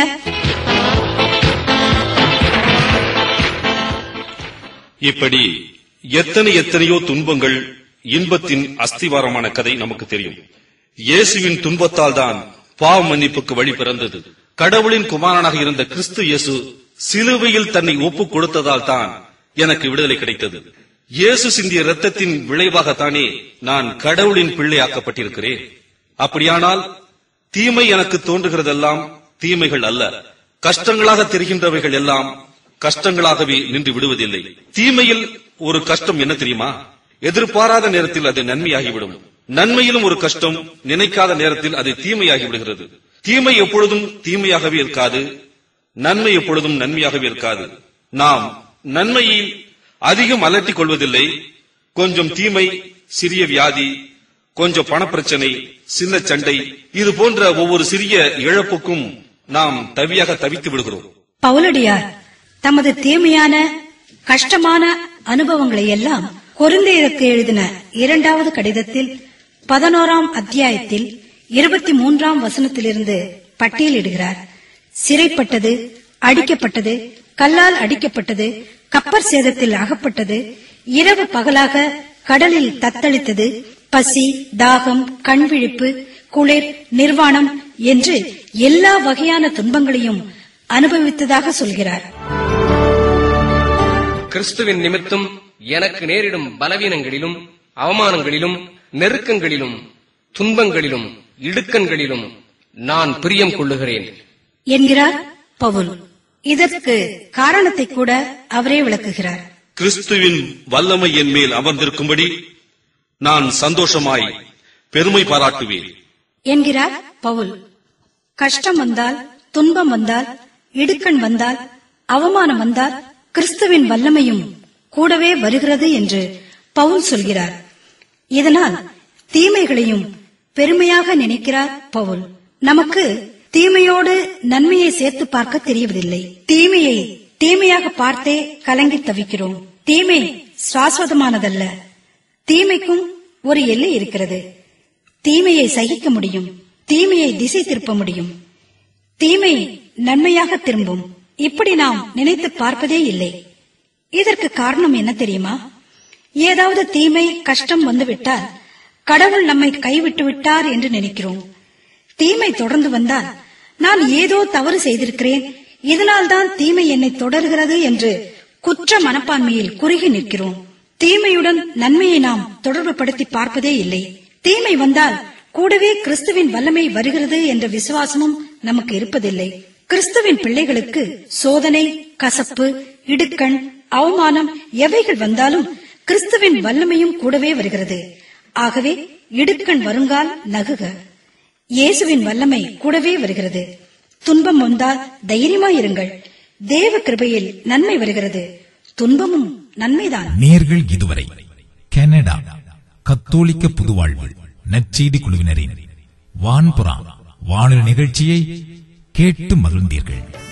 இப்படி எத்தனை எத்தனையோ துன்பங்கள் இன்பத்தின் அஸ்திவாரமான கதை நமக்கு தெரியும் இயேசுவின் துன்பத்தால் தான் பாவ மன்னிப்புக்கு வழி பிறந்தது கடவுளின் குமாரனாக இருந்த கிறிஸ்து இயேசு சிலுவையில் தன்னை ஒப்புக் கொடுத்ததால் தான் எனக்கு விடுதலை கிடைத்தது இயேசு சிந்திய இரத்தத்தின் விளைவாகத்தானே நான் கடவுளின் பிள்ளையாக்கப்பட்டிருக்கிறேன் அப்படியானால் தீமை எனக்கு தோன்றுகிறதெல்லாம் தீமைகள் அல்ல கஷ்டங்களாக தெரிகின்றவைகள் எல்லாம் கஷ்டங்களாகவே நின்று விடுவதில்லை தீமையில் ஒரு கஷ்டம் என்ன தெரியுமா எதிர்பாராத நேரத்தில் அது நன்மையாகிவிடும் நன்மையிலும் ஒரு கஷ்டம் நினைக்காத நேரத்தில் அது தீமையாகி விடுகிறது தீமை எப்பொழுதும் தீமையாகவே இருக்காது நன்மை எப்பொழுதும் நன்மையாகவே இருக்காது நாம் நன்மையை அதிகம் அலட்டிக் கொள்வதில்லை கொஞ்சம் தீமை சிறிய வியாதி கொஞ்சம் பணப்பிரச்சனை சின்ன சண்டை இது போன்ற ஒவ்வொரு சிறிய இழப்புக்கும் நாம் தவியாக தவித்து விடுகிறோம் பவுலடியார் தமது தீமையான கஷ்டமான அனுபவங்களை எல்லாம் கொரிந்தியருக்கு எழுதின இரண்டாவது கடிதத்தில் பதினோராம் அத்தியாயத்தில் இருபத்தி மூன்றாம் வசனத்திலிருந்து பட்டியலிடுகிறார் சிறைப்பட்டது அடிக்கப்பட்டது கல்லால் அடிக்கப்பட்டது கப்பர் சேதத்தில் அகப்பட்டது இரவு பகலாக கடலில் தத்தளித்தது பசி தாகம் கண்விழிப்பு குளிர் நிர்வாணம் என்று எல்லா வகையான துன்பங்களையும் அனுபவித்ததாக சொல்கிறார் கிறிஸ்துவின் நிமித்தம் எனக்கு நேரிடும் பலவீனங்களிலும் அவமானங்களிலும் நெருக்கங்களிலும் துன்பங்களிலும் இடுக்கண்களிலும் நான் பிரியம் கொள்ளுகிறேன் என்கிறார் பவுல் இதற்கு காரணத்தை கூட அவரே விளக்குகிறார் கிறிஸ்துவின் வல்லமை என் மேல் அமர்ந்திருக்கும்படி நான் சந்தோஷமாய் பெருமை பாராட்டுவேன் என்கிறார் பவுல் கஷ்டம் வந்தால் துன்பம் வந்தால் இடுக்கண் வந்தால் அவமானம் வந்தால் கிறிஸ்துவின் வல்லமையும் கூடவே வருகிறது என்று பவுல் சொல்கிறார் இதனால் தீமைகளையும் பெருமையாக நினைக்கிறார் பவுல் நமக்கு தீமையோடு நன்மையை சேர்த்து பார்க்க தெரியவதில்லை தீமையை தீமையாக பார்த்தே கலங்கி தவிக்கிறோம் தீமை சாஸ்வதமானதல்ல தீமைக்கும் ஒரு எல்லை இருக்கிறது தீமையை சகிக்க முடியும் தீமையை திசை திருப்ப முடியும் தீமை நன்மையாக திரும்பும் இப்படி நாம் நினைத்து பார்ப்பதே இல்லை இதற்கு காரணம் என்ன தெரியுமா ஏதாவது தீமை கஷ்டம் வந்துவிட்டால் கடவுள் நம்மை கைவிட்டு விட்டார் என்று நினைக்கிறோம் தீமை தொடர்ந்து வந்தால் நான் ஏதோ தவறு செய்திருக்கிறேன் இதனால்தான் தீமை என்னை தொடர்கிறது என்று குற்ற மனப்பான்மையில் குறுகி நிற்கிறோம் தீமையுடன் நன்மையை நாம் தொடர்பு படுத்தி பார்ப்பதே இல்லை தீமை வந்தால் கூடவே கிறிஸ்துவின் வல்லமை வருகிறது என்ற விசுவாசமும் நமக்கு இருப்பதில்லை கிறிஸ்துவின் பிள்ளைகளுக்கு சோதனை கசப்பு இடுக்கண் அவமானம் எவைகள் வந்தாலும் கிறிஸ்துவின் வல்லமையும் கூடவே வருகிறது ஆகவே இடுக்கண் வருங்கால் நகுக இயேசுவின் வல்லமை கூடவே வருகிறது துன்பம் வந்தால் தைரியமாயிருங்கள் தேவ கிருபையில் நன்மை வருகிறது துன்பமும் நன்மைதான் நேர்கள் இதுவரை கனடா கத்தோலிக்க புதுவாழ்வு நற்செய்தி குழுவினரின் வான்புறா வானொலி நிகழ்ச்சியை கேட்டு மகிழ்ந்தீர்கள்